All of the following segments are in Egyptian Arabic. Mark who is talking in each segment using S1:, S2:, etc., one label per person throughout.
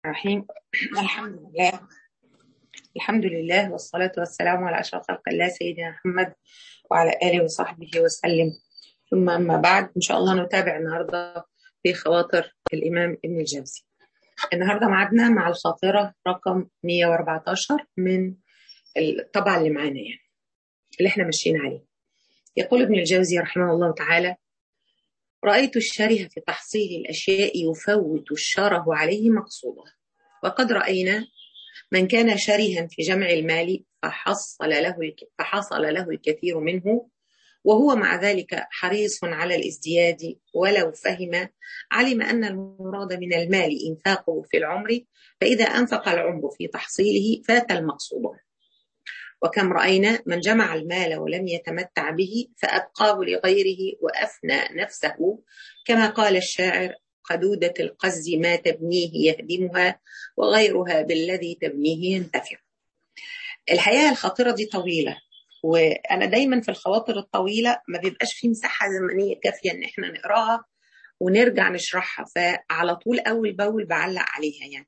S1: الرحيم الحمد لله الحمد لله والصلاة والسلام على أشرف خلق الله سيدنا محمد وعلى آله وصحبه وسلم ثم أما بعد إن شاء الله نتابع النهاردة في خواطر الإمام ابن الجوزي النهاردة معدنا مع الخاطرة رقم 114 من الطبعة اللي معانا يعني اللي احنا ماشيين عليه يقول ابن الجوزي رحمه الله تعالى رأيت الشره في تحصيل الأشياء يفوت الشره عليه مقصوده وقد رأينا من كان شرها في جمع المال فحصل له فحصل له الكثير منه وهو مع ذلك حريص على الازدياد ولو فهم علم أن المراد من المال إنفاقه في العمر فإذا أنفق العمر في تحصيله فات المقصود وكم رأينا من جمع المال ولم يتمتع به فأبقاه لغيره وأفنى نفسه كما قال الشاعر قدودة القز ما تبنيه يهدمها وغيرها بالذي تبنيه ينتفع الحقيقة الخاطرة دي طويلة وأنا دايما في الخواطر الطويلة ما بيبقاش في مساحة زمنية كافية إن إحنا نقراها ونرجع نشرحها فعلى طول أول بأول بعلق عليها يعني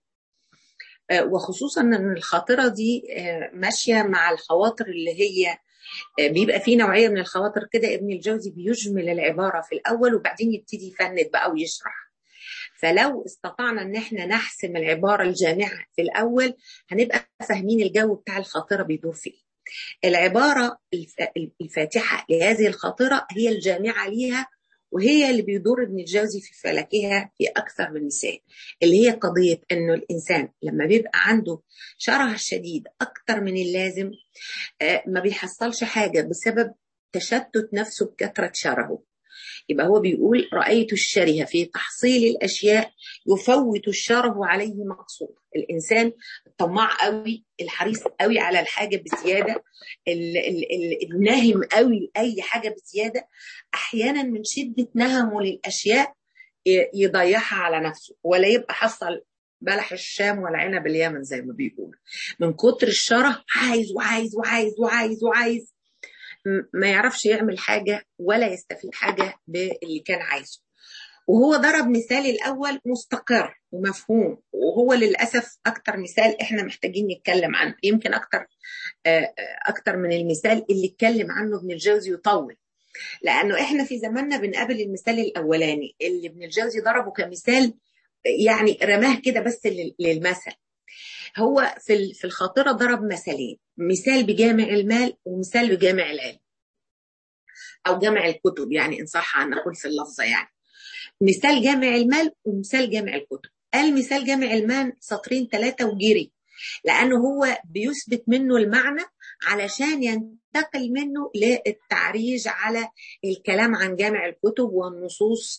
S1: وخصوصا ان الخاطره دي ماشيه مع الخواطر اللي هي بيبقى في نوعيه من الخواطر كده ابن الجوزي بيجمل العباره في الاول وبعدين يبتدي يفند بقى ويشرح فلو استطعنا ان احنا نحسم العباره الجامعه في الاول هنبقى فاهمين الجو بتاع الخاطره بيدور فيه العباره الفاتحه لهذه الخاطره هي الجامعه ليها وهي اللي بيدور ابن الجوزي في فلكها في أكثر من مثال اللي هي قضية أنه الإنسان لما بيبقى عنده شره شديد أكثر من اللازم ما بيحصلش حاجة بسبب تشتت نفسه بكثرة شرهه يبقى هو بيقول رأيت الشره في تحصيل الأشياء يفوت الشره عليه مقصود الإنسان الطماع قوي الحريص قوي على الحاجة بزيادة الناهم قوي أي حاجة بزيادة أحيانا من شدة نهمه للأشياء يضيعها على نفسه ولا يبقى حصل بلح الشام ولا عنب اليمن زي ما بيقول من كتر الشره عايز وعايز وعايز وعايز وعايز ما يعرفش يعمل حاجة ولا يستفيد حاجة باللي كان عايزه وهو ضرب مثال الأول مستقر ومفهوم وهو للأسف أكتر مثال إحنا محتاجين نتكلم عنه يمكن أكتر أكتر من المثال اللي اتكلم عنه ابن الجوزي يطول لأنه إحنا في زماننا بنقابل المثال الأولاني اللي ابن الجوزي ضربه كمثال يعني رماه كده بس للمثل هو في في الخاطره ضرب مثالين مثال بجامع المال ومثال بجامع العلم او جامع الكتب يعني ان صح ان نقول في اللفظه يعني مثال جامع المال ومثال جامع الكتب قال مثال جامع المال سطرين ثلاثه وجري لانه هو بيثبت منه المعنى علشان ينتقل منه للتعريج على الكلام عن جامع الكتب والنصوص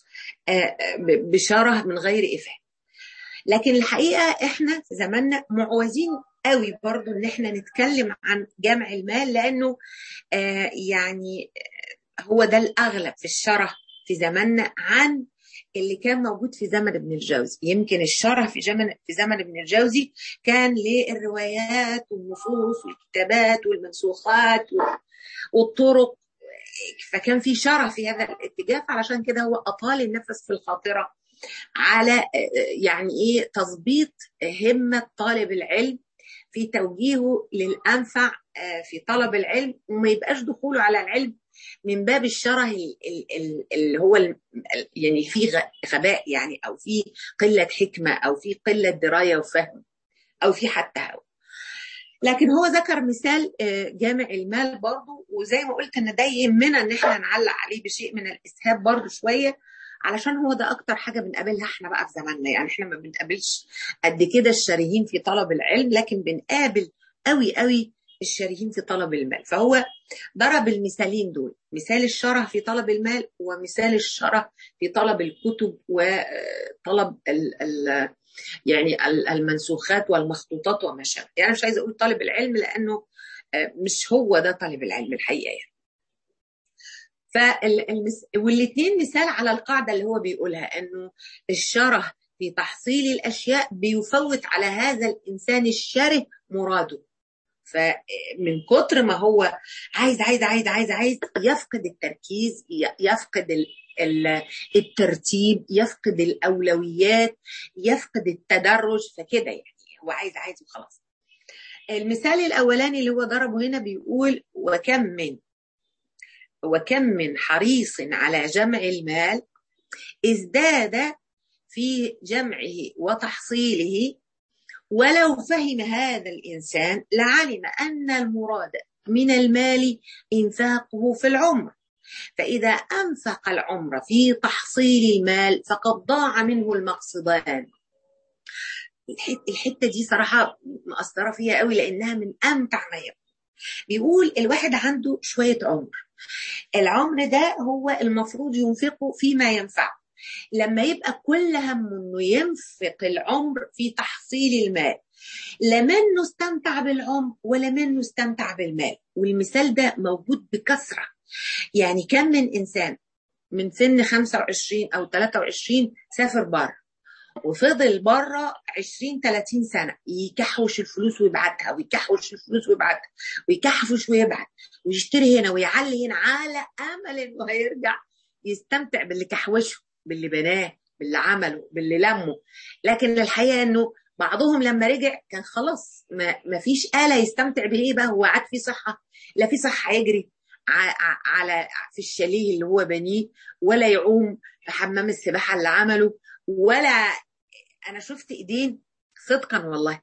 S1: بشره من غير افهام لكن الحقيقه احنا في زماننا معوزين قوي برضو ان احنا نتكلم عن جمع المال لانه آه يعني هو ده الاغلب في الشرح في زماننا عن اللي كان موجود في زمن ابن الجوزي يمكن الشرح في زمن في زمن ابن الجوزي كان للروايات والنصوص والكتابات والمنسوخات والطرق فكان في شرح في هذا الاتجاه علشان كده هو اطال النفس في الخاطره على يعني ايه تظبيط همه طالب العلم في توجيهه للانفع في طلب العلم وما يبقاش دخوله على العلم من باب الشره اللي هو يعني فيه غباء يعني او في قله حكمه او في قله درايه وفهم او في حتى هوى لكن هو ذكر مثال جامع المال برضه وزي ما قلت ان ده يهمنا ان احنا نعلق عليه بشيء من الاسهاب برضه شويه علشان هو ده اكتر حاجه بنقابلها احنا بقى في زماننا يعني احنا ما بنقابلش قد كده الشارهين في طلب العلم لكن بنقابل قوي قوي الشارهين في طلب المال فهو ضرب المثالين دول مثال الشره في طلب المال ومثال الشره في طلب الكتب وطلب ال ال يعني المنسوخات والمخطوطات وما شابه يعني مش عايزه اقول طالب العلم لانه مش هو ده طالب العلم الحقيقه يعني فالمس... والاثنين مثال على القاعده اللي هو بيقولها انه الشره في تحصيل الاشياء بيفوت على هذا الانسان الشره مراده فمن كتر ما هو عايز عايز عايز عايز عايز يفقد التركيز يفقد الترتيب يفقد الاولويات يفقد التدرج فكده يعني هو عايز عايز وخلاص المثال الاولاني اللي هو ضربه هنا بيقول وكم من وكم من حريص على جمع المال ازداد في جمعه وتحصيله ولو فهم هذا الانسان لعلم ان المراد من المال انفاقه في العمر فاذا انفق العمر في تحصيل المال فقد ضاع منه المقصدان الحته دي صراحه مأثره فيها قوي لانها من امتع ما يكون بيقول الواحد عنده شويه عمر العمر ده هو المفروض ينفقه فيما ينفعه لما يبقى كل همه انه ينفق العمر في تحصيل المال لا منه استمتع بالعمر ولا منه استمتع بالمال والمثال ده موجود بكثره يعني كم من انسان من سن 25 او 23 سافر بره وفضل بره 20 30 سنه يكحوش الفلوس ويبعتها ويكحوش الفلوس ويبعتها ويكحفش ويبعت ويشتري هنا ويعلي هنا على امل انه هيرجع يستمتع باللي كحوشه باللي بناه باللي عمله باللي لمه لكن الحقيقه انه بعضهم لما رجع كان خلاص ما, ما فيش آلة يستمتع بإيه بقى هو عاد في صحة لا في صحة يجري على في الشاليه اللي هو بنيه ولا يعوم في حمام السباحة اللي عمله ولا أنا شفت إيدين صدقا والله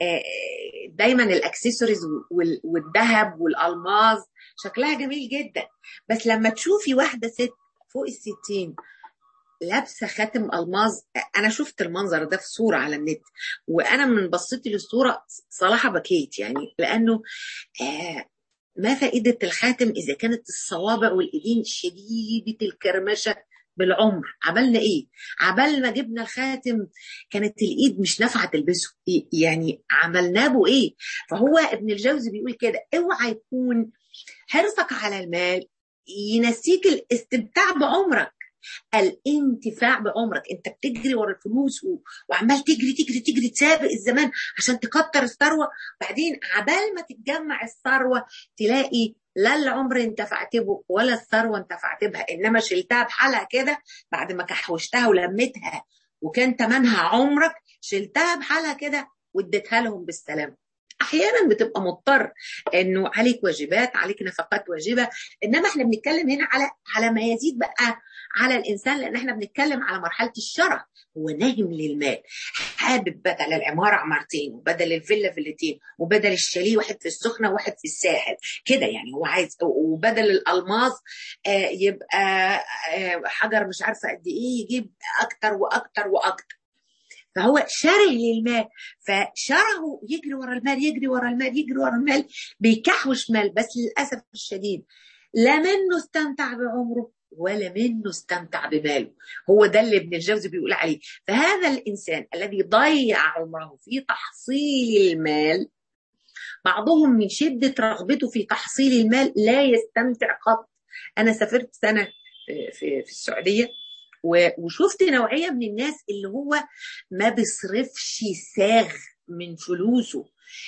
S1: دايما الاكسسوارز والذهب والالماظ شكلها جميل جدا بس لما تشوفي واحده ست فوق الستين لابسه خاتم الماظ انا شفت المنظر ده في صوره على النت وانا من بصيتي للصوره صراحه بكيت يعني لانه آه ما فائده الخاتم اذا كانت الصوابع والايدين شديده الكرمشه بالعمر عملنا ايه عبال ما جبنا الخاتم كانت الايد مش نافعه تلبسه يعني عملناه به ايه فهو ابن الجوزي بيقول كده اوعى يكون حرصك على المال ينسيك الاستمتاع بعمرك الانتفاع بعمرك انت بتجري ورا الفلوس و... وعمال تجري تجري تجري تسابق الزمان عشان تكتر الثروه بعدين عبال ما تتجمع الثروه تلاقي لا العمر انتفعت به ولا الثروه انتفعت بها انما شلتها بحالها كده بعد ما كحوشتها ولمتها وكان تمنها عمرك شلتها بحالها كده واديتها لهم بالسلامه احيانا بتبقى مضطر انه عليك واجبات عليك نفقات واجبه انما احنا بنتكلم هنا على على ما يزيد بقى على الانسان لان احنا بنتكلم على مرحله الشرع هو ناهم للمال حابب بدل العماره عمارتين وبدل الفيلا فيلتين وبدل الشاليه واحد في السخنه وواحد في الساحل كده يعني هو عايز وبدل الالماظ آه يبقى آه حجر مش عارفه قد ايه يجيب اكتر واكتر واكتر فهو شره للمال فشره يجري ورا المال يجري ورا المال يجري ورا المال بيكحوش مال بس للاسف الشديد لا منه استمتع بعمره ولا منه استمتع بماله هو ده اللي ابن الجوزي بيقول عليه فهذا الانسان الذي ضيع عمره في تحصيل المال بعضهم من شده رغبته في تحصيل المال لا يستمتع قط انا سافرت سنه في, في السعوديه وشفت نوعيه من الناس اللي هو ما بيصرفش ساغ من فلوسه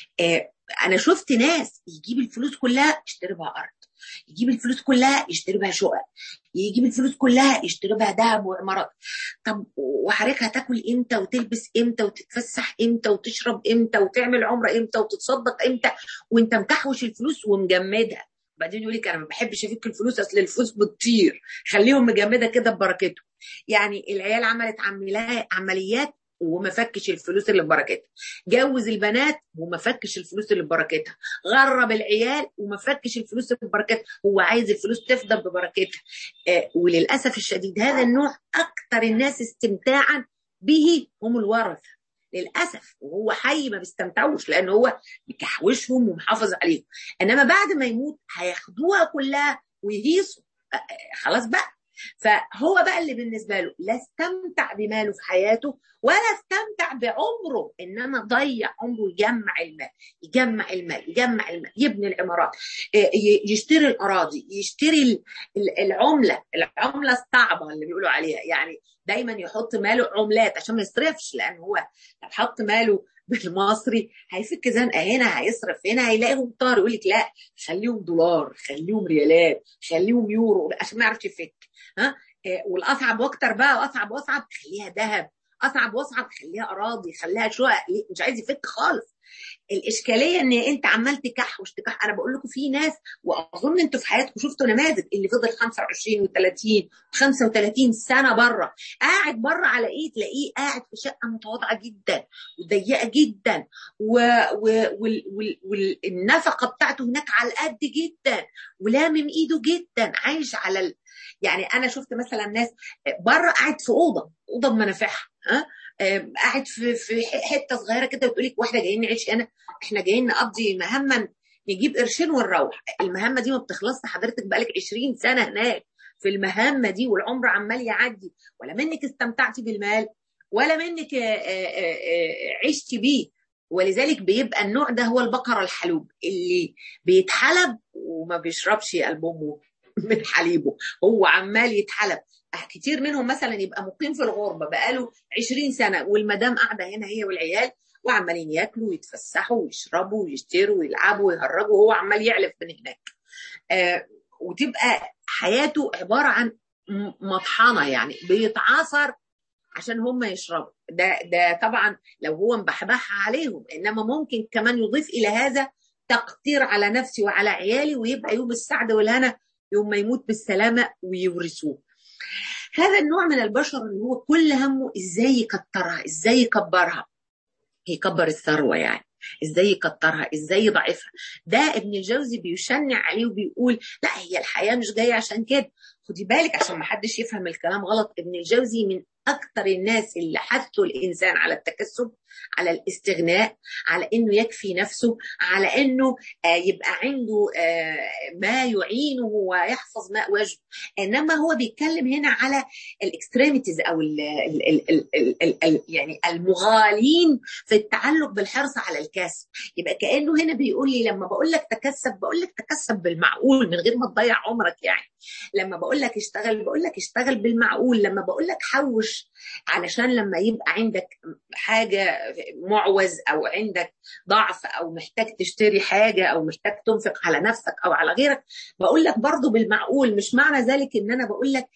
S1: انا شفت ناس يجيب الفلوس كلها يشتري بها ارض يجيب الفلوس كلها يشتري بها شقق يجيب الفلوس كلها يشتري بها ذهب وعمارات طب وحضرتك هتاكل امتى وتلبس امتى وتتفسح امتى وتشرب امتى وتعمل عمره امتى وتتصدق امتى وانت مكحوش الفلوس ومجمدها بعدين يقول لك انا ما بحبش افك الفلوس اصل الفلوس بتطير خليهم مجمده كده ببركتهم يعني العيال عملت عمليات وما فكش الفلوس اللي ببركتها جوز البنات وما فكش الفلوس اللي ببركتها غرب العيال وما فكش الفلوس اللي ببركتها هو عايز الفلوس تفضل ببركتها آه وللاسف الشديد هذا النوع اكثر الناس استمتاعا به هم الورثه للاسف وهو حي ما بيستمتعوش لان هو مكحوشهم ومحافظ عليهم انما بعد ما يموت هياخدوها كلها ويهيصوا خلاص بقى فهو بقى اللي بالنسبه له لا استمتع بماله في حياته ولا استمتع بعمره انما ضيع عمره يجمع المال يجمع المال يجمع المال يبني العمارات يشتري الاراضي يشتري العمله العمله الصعبه اللي بيقولوا عليها يعني دايما يحط ماله عملات عشان ما يصرفش لان هو لو حط ماله بالمصري هيفك زنقه هنا هيصرف هنا هيلاقيهم طار يقول لك لا خليهم دولار خليهم ريالات خليهم يورو عشان ما يعرفش يفك ها والاصعب واكتر بقى واصعب واصعب خليها ذهب اصعب واصعب خليها اراضي خليها شقق مش عايز يفك خالص الاشكاليه ان انت عمال تكحوش تكح انا بقول لكم في ناس واظن انتوا في حياتكم شفتوا نماذج اللي فضل 25 و30 35 سنه بره قاعد بره على ايه تلاقيه قاعد في شقه متواضعه جدا وضيقه جدا والنفقه بتاعته هناك على القد جدا ولامم ايده جدا عايش على ال... يعني انا شفت مثلا ناس بره قاعد في اوضه اوضه بمنافعها ها قاعد في في حته صغيره كده وتقول لك واحده جايين نعيش هنا احنا جايين نقضي مهمه نجيب قرشين ونروح المهمه دي ما بتخلصش حضرتك بقالك 20 سنه هناك في المهمه دي والعمر عمال يعدي ولا منك استمتعتي بالمال ولا منك عشتي بيه ولذلك بيبقى النوع ده هو البقره الحلوب اللي بيتحلب وما بيشربش قلب امه من حليبه هو عمال يتحلب كتير منهم مثلا يبقى مقيم في الغربه بقاله 20 سنه والمدام قاعده هنا هي والعيال وعمالين ياكلوا ويتفسحوا ويشربوا ويشتروا ويلعبوا ويهرجوا وهو عمال يعلف من هناك آه وتبقى حياته عباره عن مطحنه يعني بيتعاصر عشان هم يشربوا ده ده طبعا لو هو مبحبحها عليهم انما ممكن كمان يضيف الى هذا تقدير على نفسي وعلى عيالي ويبقى يوم السعد والهنا يوم ما يموت بالسلامه ويورثوه هذا النوع من البشر اللي هو كل همه ازاي يكترها ازاي يكبرها يكبر الثروه يعني ازاي يكترها ازاي يضعفها ده ابن الجوزي بيشنع عليه وبيقول لا هي الحياه مش جايه عشان كده خدي بالك عشان ما حدش يفهم الكلام غلط ابن الجوزي من اكثر الناس اللي حثوا الانسان على التكسب على الاستغناء على انه يكفي نفسه على انه آه يبقى عنده آه ما يعينه ويحفظ ماء وجهه انما هو بيتكلم هنا على الاكستريميتيز او ال ال ال ال ال ال ال يعني المغالين في التعلق بالحرص على الكسب يبقى كانه هنا بيقول لي لما بقول لك تكسب بقول لك تكسب بالمعقول من غير ما تضيع عمرك يعني لما بقول لك اشتغل بقول لك اشتغل بالمعقول لما بقول لك حوش علشان لما يبقى عندك حاجه معوز او عندك ضعف او محتاج تشتري حاجه او محتاج تنفق على نفسك او على غيرك بقول لك برضو بالمعقول مش معنى ذلك ان انا بقول لك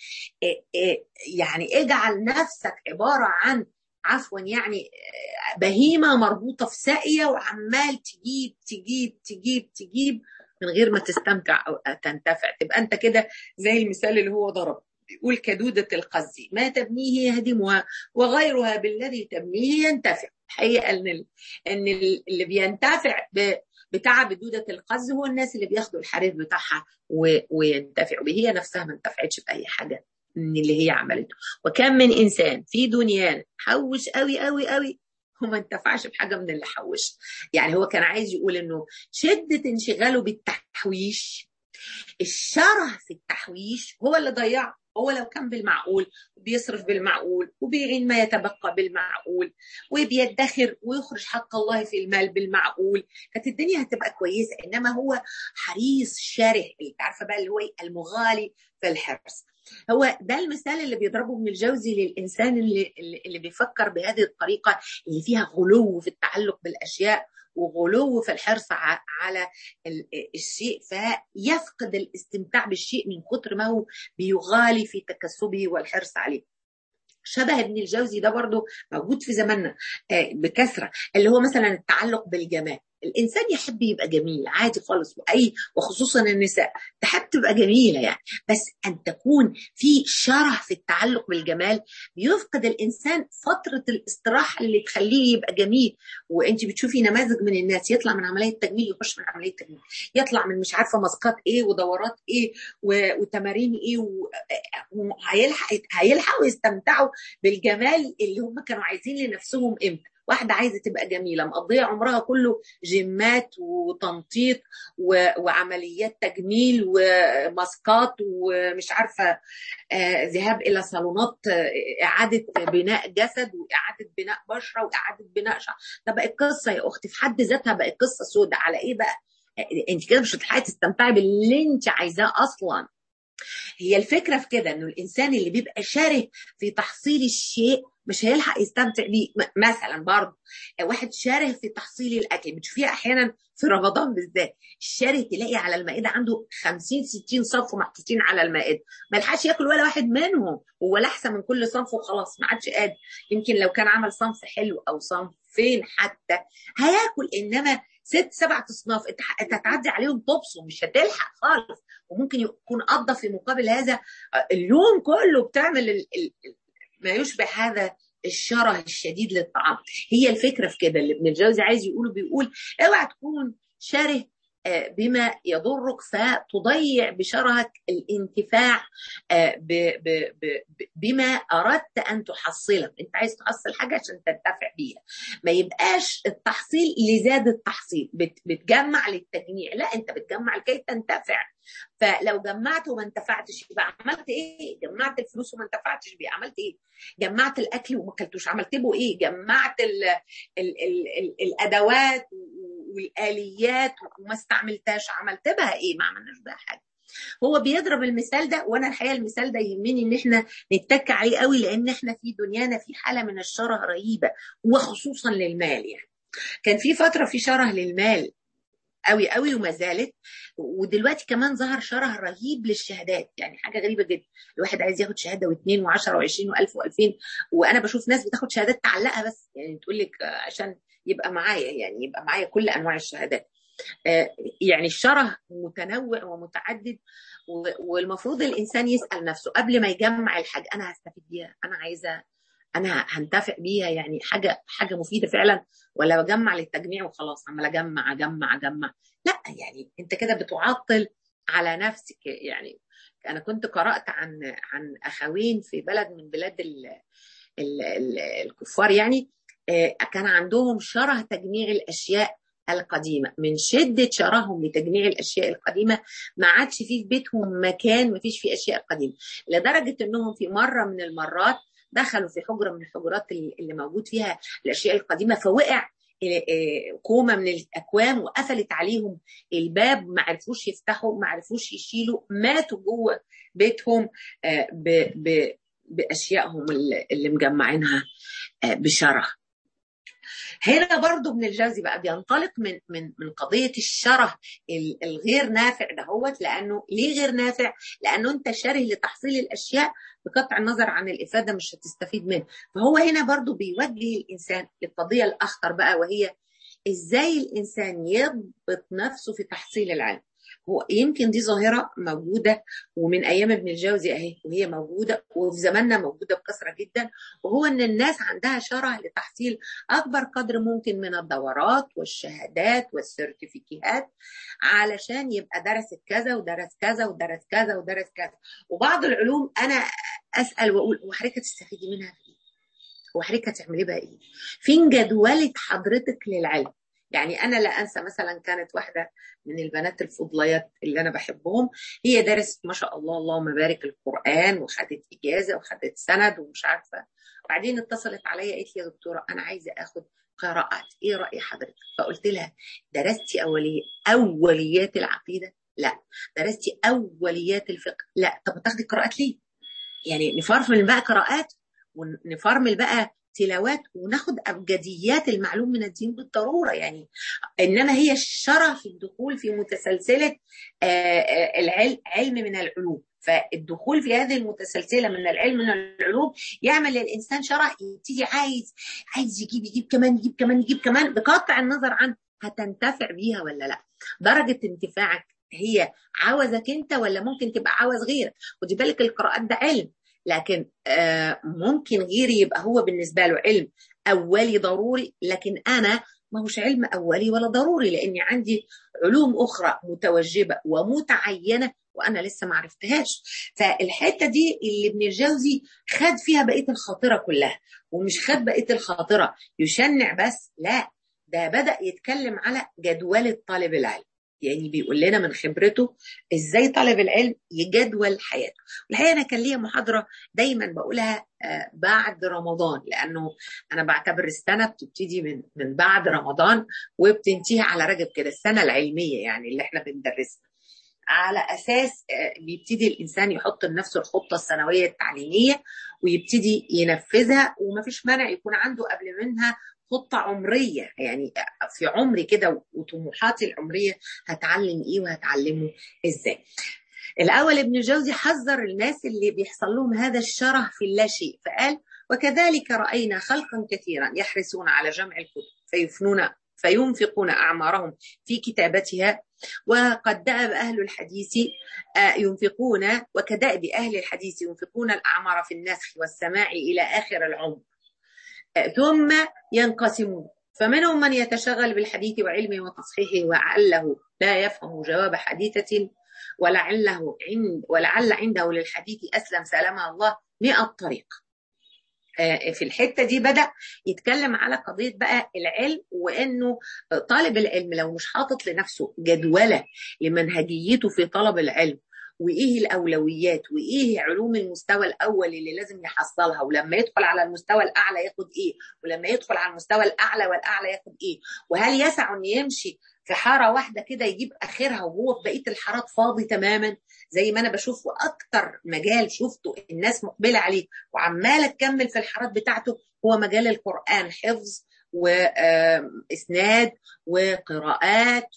S1: يعني اجعل نفسك عباره عن عفوا يعني بهيمه مربوطه في ساقيه وعمال تجيب تجيب تجيب تجيب من غير ما تستمتع او تنتفع تبقى انت كده زي المثال اللي هو ضرب يقول كدودة القز ما تبنيه يهدمها وغيرها بالذي تبنيه ينتفع الحقيقة أن أن اللي بينتفع بتعب دودة القز هو الناس اللي بياخدوا الحرير بتاعها وينتفعوا به هي نفسها ما انتفعتش بأي حاجة من اللي هي عملته وكم من إنسان في دنيانا حوش قوي قوي قوي وما انتفعش بحاجة من اللي حوش يعني هو كان عايز يقول إنه شدة انشغاله بالتحويش الشره في التحويش هو اللي ضيعه هو لو كان بالمعقول بيصرف بالمعقول وبيعين ما يتبقى بالمعقول وبيدخر ويخرج حق الله في المال بالمعقول كانت الدنيا هتبقى كويسه انما هو حريص شره اللي عارفه بقى اللي هو المغالي في الحرص هو ده المثال اللي بيضربه ابن الجوزي للانسان اللي اللي بيفكر بهذه الطريقه اللي فيها غلو في التعلق بالاشياء وغلو في الحرص على الشيء فيفقد الاستمتاع بالشيء من كتر ما هو بيغالي في تكسبه والحرص عليه شبه ابن الجوزي ده برضه موجود في زماننا بكثره اللي هو مثلا التعلق بالجمال الانسان يحب يبقى جميل عادي خالص واي وخصوصا النساء تحب تبقى جميله يعني بس ان تكون في شره في التعلق بالجمال بيفقد الانسان فتره الاستراحه اللي تخليه يبقى جميل وانت بتشوفي نماذج من الناس يطلع من عمليه تجميل يخش من عمليه تجميل يطلع من مش عارفه مسقات ايه ودورات ايه وتمارين ايه وهيلحق هيلحقوا يستمتعوا بالجمال اللي هم كانوا عايزين لنفسهم امتى واحدة عايزة تبقى جميلة مقضية عمرها كله جيمات وتنطيط وعمليات تجميل وماسكات ومش عارفة ذهاب إلى صالونات إعادة بناء جسد وإعادة بناء بشرة وإعادة بناء شعر ده بقت قصة يا أختي في حد ذاتها بقت قصة سودة على إيه بقى؟ أنت كده مش هتلحقي تستمتعي باللي أنت عايزاه أصلا هي الفكره في كده انه الانسان اللي بيبقى شره في تحصيل الشيء مش هيلحق يستمتع بيه مثلا برضه واحد شاره في تحصيل الاكل بتشوفيها احيانا في رمضان بالذات الشاره تلاقي على المائده عنده 50 60 صنف محطوطين على المائده ما يلحقش ياكل ولا واحد منهم هو الاحسن من كل صنف وخلاص ما عادش قادر يمكن لو كان عمل صنف حلو او صنفين حتى هياكل انما ست سبع اصناف انت هتعدي عليهم تبصم مش هتلحق خالص وممكن يكون قضى في مقابل هذا اليوم كله بتعمل ال ال ما يشبه هذا الشره الشديد للطعام هي الفكره في كده اللي ابن الجوزي عايز يقوله بيقول اوعى تكون شره بما يضرك فتضيع بشرهك الانتفاع بما اردت ان تحصله انت عايز تحصل حاجه عشان تنتفع بيها ما يبقاش التحصيل لزاد التحصيل بتجمع للتجميع لا انت بتجمع لكي تنتفع فلو جمعت وما انتفعتش يبقى عملت ايه؟ جمعت الفلوس وما انتفعتش بيه عملت ايه؟ جمعت الاكل وما اكلتوش عملت به ايه؟ جمعت ال ال ال ال الادوات والاليات وما استعملتهاش عملت بها ايه؟ ما عملناش بها حاجه. هو بيضرب المثال ده وانا الحقيقه المثال ده يهمني ان احنا نتك عليه قوي لان احنا في دنيانا في حاله من الشره رهيبه وخصوصا للمال يعني. كان في فتره في شره للمال قوي قوي وما زالت ودلوقتي كمان ظهر شره رهيب للشهادات يعني حاجه غريبه جدا الواحد عايز ياخد شهاده واثنين و10 و20 و1000 و2000 وانا بشوف ناس بتاخد شهادات تعلقها بس يعني تقول لك عشان يبقى معايا يعني يبقى معايا كل انواع الشهادات يعني الشره متنوع ومتعدد والمفروض الانسان يسال نفسه قبل ما يجمع الحاجه انا هستفيد بيها انا عايزه انا هنتفع بيها يعني حاجه حاجه مفيده فعلا ولا بجمع للتجميع وخلاص عمال اجمع اجمع اجمع لا يعني انت كده بتعطل على نفسك يعني انا كنت قرات عن عن اخوين في بلد من بلاد ال ال ال الكفار يعني كان عندهم شره تجميع الاشياء القديمة من شدة شرهم لتجميع الأشياء القديمة ما عادش فيه في بيتهم مكان ما فيش فيه أشياء قديمة لدرجة أنهم في مرة من المرات دخلوا في حجره من الحجرات اللي موجود فيها الاشياء القديمه فوقع كومه من الاكوام وقفلت عليهم الباب ما عرفوش يفتحوا ما عرفوش يشيلوا ماتوا جوه بيتهم باشيائهم اللي مجمعينها بشره هنا برضو ابن الجوزي بقى بينطلق من من من قضيه الشره الغير نافع دهوت لانه ليه غير نافع؟ لانه انت شره لتحصيل الاشياء بقطع النظر عن الافاده مش هتستفيد منه، فهو هنا برضو بيوجه الانسان للقضيه الاخطر بقى وهي ازاي الانسان يضبط نفسه في تحصيل العلم. هو يمكن دي ظاهرة موجودة ومن أيام ابن الجوزي أهي وهي موجودة وفي زماننا موجودة بكثرة جدا وهو أن الناس عندها شرع لتحصيل أكبر قدر ممكن من الدورات والشهادات والسيرتيفيكيهات علشان يبقى درست كذا ودرس كذا ودرس كذا ودرس كذا وبعض العلوم أنا أسأل وأقول هو حضرتك تستفيدي منها في إيه؟ هو حضرتك هتعملي بها إيه؟ فين جدولة حضرتك للعلم؟ يعني انا لا انسى مثلا كانت واحده من البنات الفضليات اللي انا بحبهم هي درست ما شاء الله اللهم بارك القران وخدت اجازه وخدت سند ومش عارفه وبعدين اتصلت عليا قالت لي يا دكتوره انا عايزه اخد قراءات ايه راي حضرتك فقلت لها درستي اولي اوليات العقيده لا درستي اوليات الفقه لا طب تاخدي قراءات ليه يعني نفرمل بقى قراءات ونفرمل بقى تلاوات وناخد ابجديات المعلوم من الدين بالضروره يعني انما هي الشرع في الدخول في متسلسله العلم علم من العلوم فالدخول في هذه المتسلسله من العلم من العلوم يعمل للانسان شرع يبتدي عايز عايز يجيب يجيب كمان يجيب كمان يجيب كمان بقطع النظر عن هتنتفع بيها ولا لا درجه انتفاعك هي عاوزك انت ولا ممكن تبقى عاوز غيرك ودي بالك القراءات ده علم لكن ممكن غيري يبقى هو بالنسبه له علم اولي ضروري لكن انا ما هوش علم اولي ولا ضروري لاني عندي علوم اخرى متوجبه ومتعينه وانا لسه ما عرفتهاش فالحته دي اللي ابن الجوزي خد فيها بقيه الخاطره كلها ومش خد بقيه الخاطره يشنع بس لا ده بدا يتكلم على جدوله طالب العلم يعني بيقول لنا من خبرته ازاي طالب العلم يجدول حياته والحقيقه انا كان ليا محاضره دايما بقولها بعد رمضان لانه انا بعتبر السنه بتبتدي من من بعد رمضان وبتنتهي على رجب كده السنه العلميه يعني اللي احنا بندرسها على اساس بيبتدي الانسان يحط لنفسه الخطه السنويه التعليميه ويبتدي ينفذها ومفيش مانع يكون عنده قبل منها خطة عمرية يعني في عمري كده وطموحاتي العمرية هتعلم ايه وهتعلمه ازاي الأول ابن الجوزي حذر الناس اللي بيحصل لهم هذا الشره في اللاشيء فقال وكذلك رأينا خلقا كثيرا يحرصون على جمع الكتب فيفنون فينفقون أعمارهم في كتابتها وقد دأب أهل الحديث ينفقون وكدأب أهل الحديث ينفقون الأعمار في النسخ والسماع إلى آخر العمر ثم ينقسمون فمنهم من يتشغل بالحديث وعلمه وتصحيحه وعله لا يفهم جواب حديثة ولعله عند ولعل عنده للحديث أسلم سلامه الله مئة طريق في الحته دي بدا يتكلم على قضيه بقى العلم وانه طالب العلم لو مش حاطط لنفسه جدوله لمنهجيته في طلب العلم وايه الاولويات وايه علوم المستوى الاول اللي لازم يحصلها ولما يدخل على المستوى الاعلى ياخد ايه ولما يدخل على المستوى الاعلى والاعلى ياخد ايه وهل يسع ان يمشي في حاره واحده كده يجيب اخرها وهو في بقيه الحارات فاضي تماما زي ما انا بشوف واكتر مجال شفته الناس مقبله عليه وعماله تكمل في الحارات بتاعته هو مجال القران حفظ واسناد وقراءات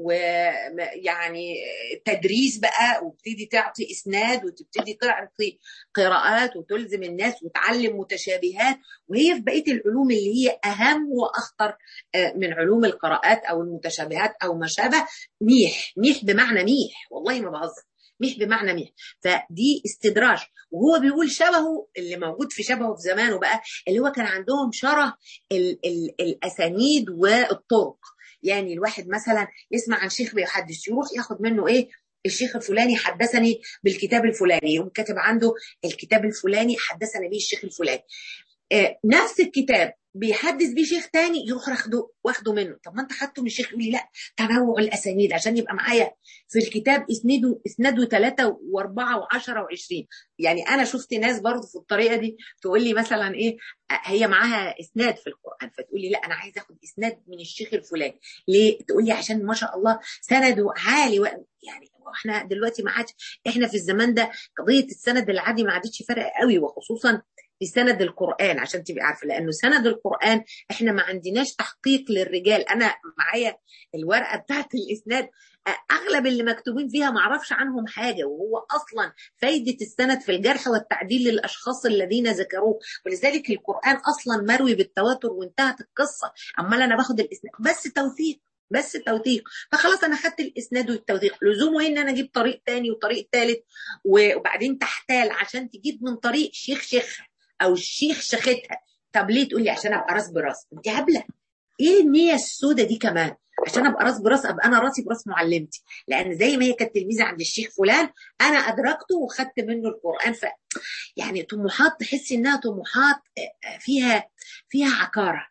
S1: ويعني تدريس بقى وابتدي تعطي اسناد وتبتدي تعطي قراءات وتلزم الناس وتعلم متشابهات وهي في بقيه العلوم اللي هي اهم واخطر من علوم القراءات او المتشابهات او ما شابه ميح ميح بمعنى ميح والله ما بهزر ميح بمعنى ميح فدي استدراج وهو بيقول شبهه اللي موجود في شبهه في زمانه بقى اللي هو كان عندهم شره ال ال الاسانيد والطرق يعني الواحد مثلا يسمع عن شيخ بيحدث يروح ياخد منه ايه الشيخ الفلاني حدثني بالكتاب الفلاني يقوم كاتب عنده الكتاب الفلاني حدثنا به الشيخ الفلاني آه نفس الكتاب بيحدث بيه شيخ تاني يروح واخده واخده منه طب ما انت خدته من الشيخ يقول لي لا تنوع الاسانيد عشان يبقى معايا في الكتاب اسنده اسناده ثلاثه واربعه وعشره وعشرين يعني انا شفت ناس برضه في الطريقه دي تقول لي مثلا ايه هي معاها اسناد في القران فتقول لي لا انا عايز اخد اسناد من الشيخ الفلاني ليه تقول لي عشان ما شاء الله سنده عالي و... يعني احنا دلوقتي ما عادش احنا في الزمان ده قضيه السند العادي ما عادتش فارقه قوي وخصوصا في سند القرآن عشان تبقي عارفة لأنه سند القرآن إحنا ما عندناش تحقيق للرجال أنا معايا الورقة بتاعت الإسناد أغلب اللي مكتوبين فيها ما أعرفش عنهم حاجة وهو أصلا فايدة السند في الجرح والتعديل للأشخاص الذين ذكروه ولذلك القرآن أصلا مروي بالتواتر وانتهت القصة أمال أنا باخد الإسناد بس توثيق بس توثيق فخلاص انا خدت الاسناد والتوثيق لزومه ان انا اجيب طريق تاني وطريق تالت وبعدين تحتال عشان تجيب من طريق شيخ شيخ او الشيخ شختها طب ليه تقول لي عشان ابقى راس براس انت هبله ايه النيه السوداء دي كمان عشان ابقى راس براس ابقى انا راسي براس معلمتي لان زي ما هي كانت تلميذه عند الشيخ فلان انا ادركته وخدت منه القران ف يعني طموحات تحسي انها طموحات فيها فيها عكاره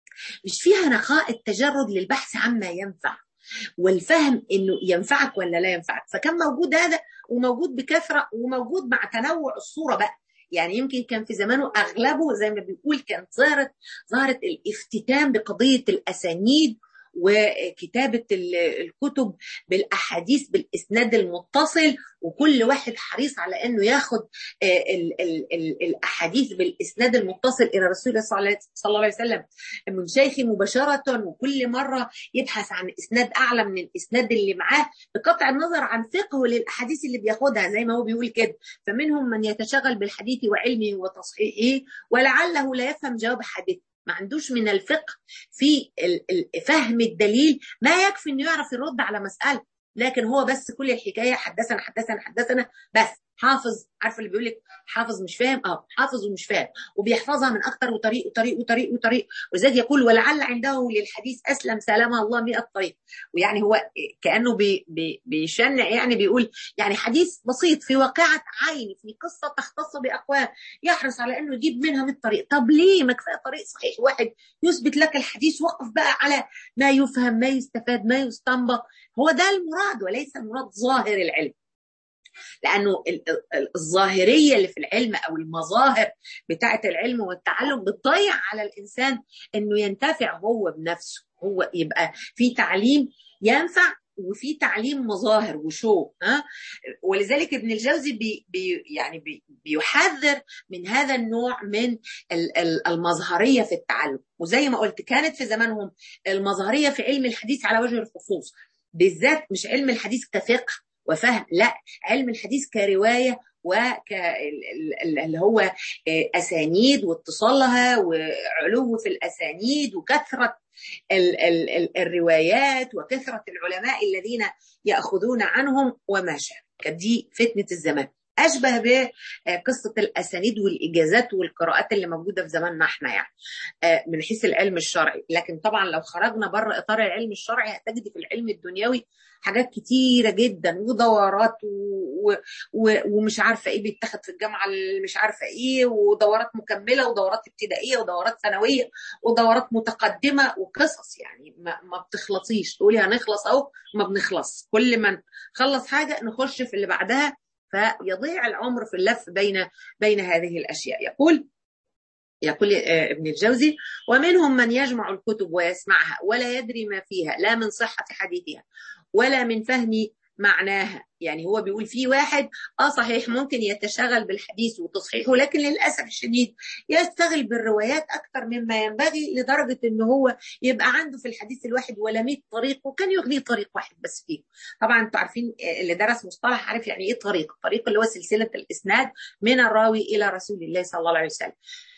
S1: مش فيها نقاء التجرد للبحث عما ينفع والفهم انه ينفعك ولا لا ينفعك فكان موجود هذا وموجود بكثره وموجود مع تنوع الصوره بقى يعني يمكن كان في زمانه اغلبه زي ما بيقول كانت ظهرت ظهرت الافتتان بقضيه الاسانيد وكتابة الكتب بالأحاديث بالإسناد المتصل وكل واحد حريص على أنه ياخد ال ال ال الأحاديث بالإسناد المتصل إلى رسول الله صلى الله عليه وسلم من شيخه مباشرة وكل مرة يبحث عن إسناد أعلى من الإسناد اللي معاه بقطع النظر عن فقهه للأحاديث اللي بياخدها زي ما هو بيقول كده فمنهم من يتشغل بالحديث وعلمه وتصحيحه ولعله لا يفهم جواب حديث ما عندوش من الفقه في فهم الدليل ما يكفي انه يعرف يرد على مساله لكن هو بس كل الحكايه حدثنا حدثنا حدثنا بس حافظ عارفه اللي بيقول لك حافظ مش فاهم اه حافظ ومش فاهم وبيحفظها من اكتر وطريق وطريق وطريق وطريق ولذلك يقول ولعل عنده للحديث اسلم سلامه الله 100 طريق ويعني هو كانه بي بي بيشنع يعني بيقول يعني حديث بسيط في واقعه عين في قصه تختص باقوام يحرص على انه يجيب منها 100 طريق طب ليه ما كفايه طريق صحيح واحد يثبت لك الحديث وقف بقى على ما يفهم ما يستفاد ما يستنبط هو ده المراد وليس المراد ظاهر العلم لانه الظاهريه اللي في العلم او المظاهر بتاعه العلم والتعلم بتضيع على الانسان انه ينتفع هو بنفسه هو يبقى في تعليم ينفع وفي تعليم مظاهر وشو ها ولذلك ابن الجوزي بي بي يعني بي بيحذر من هذا النوع من المظهريه في التعلم وزي ما قلت كانت في زمانهم المظهريه في علم الحديث على وجه الخصوص بالذات مش علم الحديث كفقه وفهم لا علم الحديث كروايه وك اللي هو اسانيد واتصالها وعلو في الاسانيد وكثره ال ال ال الروايات وكثره العلماء الذين ياخذون عنهم وما شابه كانت دي فتنه الزمان اشبه بقصه الاسانيد والاجازات والقراءات اللي موجوده في زماننا احنا يعني من حيث العلم الشرعي لكن طبعا لو خرجنا بره اطار العلم الشرعي هتجد في العلم الدنيوي حاجات كتيره جدا ودورات و... و... ومش عارفه ايه بيتاخد في الجامعه مش عارفه ايه ودورات مكمله ودورات ابتدائيه ودورات ثانويه ودورات متقدمه وقصص يعني ما, ما بتخلصيش تقولي هنخلص اهو ما بنخلص كل ما نخلص حاجه نخش في اللي بعدها فيضيع العمر في اللف بين بين هذه الاشياء يقول يقول ابن الجوزي ومنهم من يجمع الكتب ويسمعها ولا يدري ما فيها لا من صحه حديثها ولا من فهم معناها يعني هو بيقول في واحد اه صحيح ممكن يتشغل بالحديث وتصحيحه لكن للاسف الشديد يشتغل بالروايات اكثر مما ينبغي لدرجه ان هو يبقى عنده في الحديث الواحد ولا 100 طريق وكان يغنيه طريق واحد بس فيه طبعا انتوا عارفين اللي درس مصطلح عارف يعني ايه طريق الطريق اللي هو سلسله الاسناد من الراوي الى رسول الله صلى الله عليه وسلم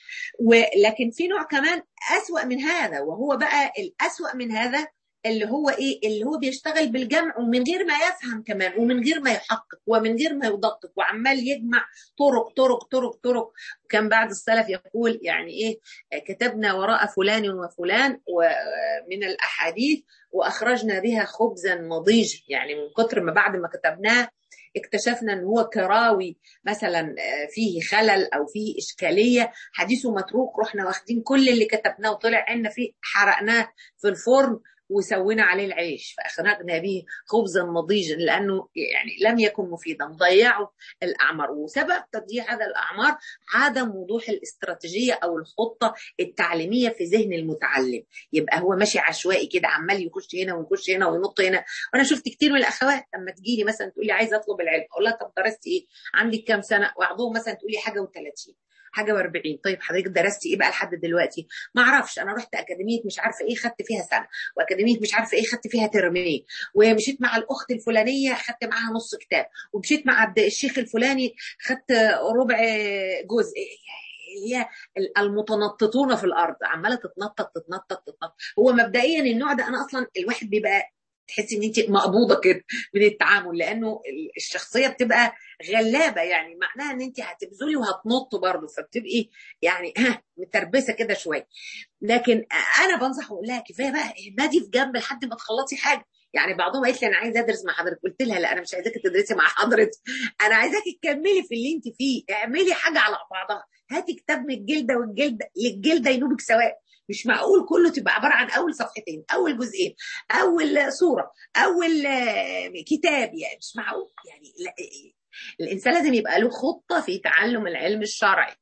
S1: ولكن في نوع كمان أسوأ من هذا وهو بقى الأسوأ من هذا اللي هو ايه اللي هو بيشتغل بالجمع ومن غير ما يفهم كمان ومن غير ما يحقق ومن غير ما يدقق وعمال يجمع طرق طرق طرق طرق كان بعد السلف يقول يعني ايه كتبنا وراء فلان وفلان ومن الاحاديث واخرجنا بها خبزا نضيج يعني من كتر ما بعد ما كتبناه اكتشفنا ان هو كراوي مثلا فيه خلل او فيه اشكاليه حديثه متروك رحنا واخدين كل اللي كتبناه وطلع عنا فيه حرقناه في الفرن وسوينا عليه العيش فاخرجنا به خبزا نضيجا لانه يعني لم يكن مفيدا ضيعوا الاعمار وسبب تضييع هذا الاعمار عدم وضوح الاستراتيجيه او الخطه التعليميه في ذهن المتعلم يبقى هو ماشي عشوائي كده عمال يخش هنا ويخش هنا وينط هنا وانا شفت كتير من الاخوات لما تجي لي مثلا تقول لي عايزه اطلب العلم اقول لها طب درستي ايه عندك كام سنه وبعضهم مثلا تقول لي حاجه و30 حاجه و40 طيب حضرتك درستي ايه بقى لحد دلوقتي ما اعرفش انا رحت اكاديميه مش عارفه ايه خدت فيها سنه واكاديميه مش عارفه ايه خدت فيها ترمين ومشيت مع الاخت الفلانيه خدت معاها نص كتاب ومشيت مع الشيخ الفلاني خدت ربع جزء هي المتنططون في الارض عماله تتنطط تتنطط تتنطط هو مبدئيا النوع ده انا اصلا الواحد بيبقى تحسي ان انت مقبوضه كده من التعامل لانه الشخصيه بتبقى غلابه يعني معناها ان انت هتبذلي وهتنط برضه فبتبقي يعني ها متربسه كده شويه لكن انا بنصح واقول لها كفايه بقى نادي في جنب لحد ما تخلصي حاجه يعني بعضهم قالت لي انا عايزه ادرس مع حضرتك قلت لها لا انا مش عايزاكي تدرسي مع حضرتك انا عايزاكي تكملي في اللي انت فيه اعملي حاجه على بعضها هاتي كتاب من الجلده والجلده للجلده ينوبك سواء مش معقول كله تبقى عباره عن اول صفحتين اول جزئين اول صوره اول كتاب يعني مش معقول يعني لا الانسان لازم يبقى له خطه في تعلم العلم الشرعي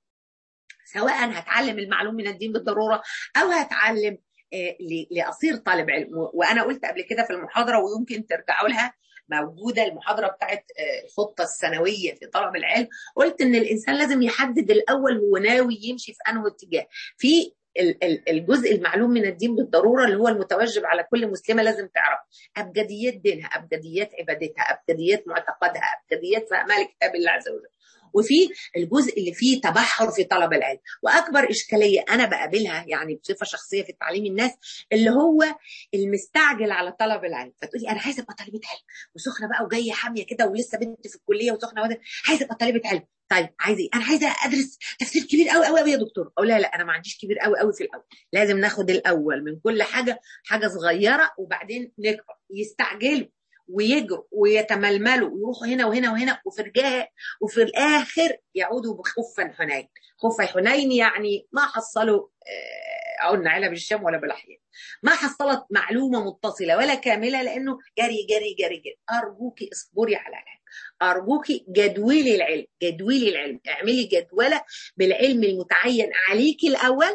S1: سواء هتعلم المعلوم من الدين بالضروره او هتعلم لاصير طالب علم وانا قلت قبل كده في المحاضره ويمكن ترجعوا لها موجوده المحاضره بتاعت الخطه السنويه في طلب العلم قلت ان الانسان لازم يحدد الاول هو ناوي يمشي في انه اتجاه في الجزء المعلوم من الدين بالضروره اللي هو المتوجب على كل مسلمه لازم تعرف ابجديات دينها ابجديات عبادتها ابجديات معتقدها ابجديات فهمها لكتاب الله عز وجل وفي الجزء اللي فيه تبحر في طلب العلم واكبر اشكاليه انا بقابلها يعني بصفه شخصيه في تعليم الناس اللي هو المستعجل على طلب العلم فتقولي انا عايزه ابقى طالبه علم وسخنه بقى وجايه حاميه كده ولسه بنت في الكليه وسخنه وده عايزه ابقى طالبه علم طيب عايزه ايه؟ انا عايزه ادرس تفسير كبير قوي قوي قوي يا دكتور او لا لا انا ما عنديش كبير قوي قوي في الاول لازم ناخد الاول من كل حاجه حاجه صغيره وبعدين نكبر يستعجلوا ويجروا ويتململوا ويروحوا هنا وهنا وهنا وفي الجاه وفي الاخر يعودوا بخفا حنين خف حنين يعني ما حصلوا قلنا علب الشام ولا بالاحياء ما حصلت معلومه متصله ولا كامله لانه جري جري جري جري ارجوكي اصبري على العلم ارجوكي جدولي العلم جدولي العلم اعملي جدوله بالعلم المتعين عليكي الاول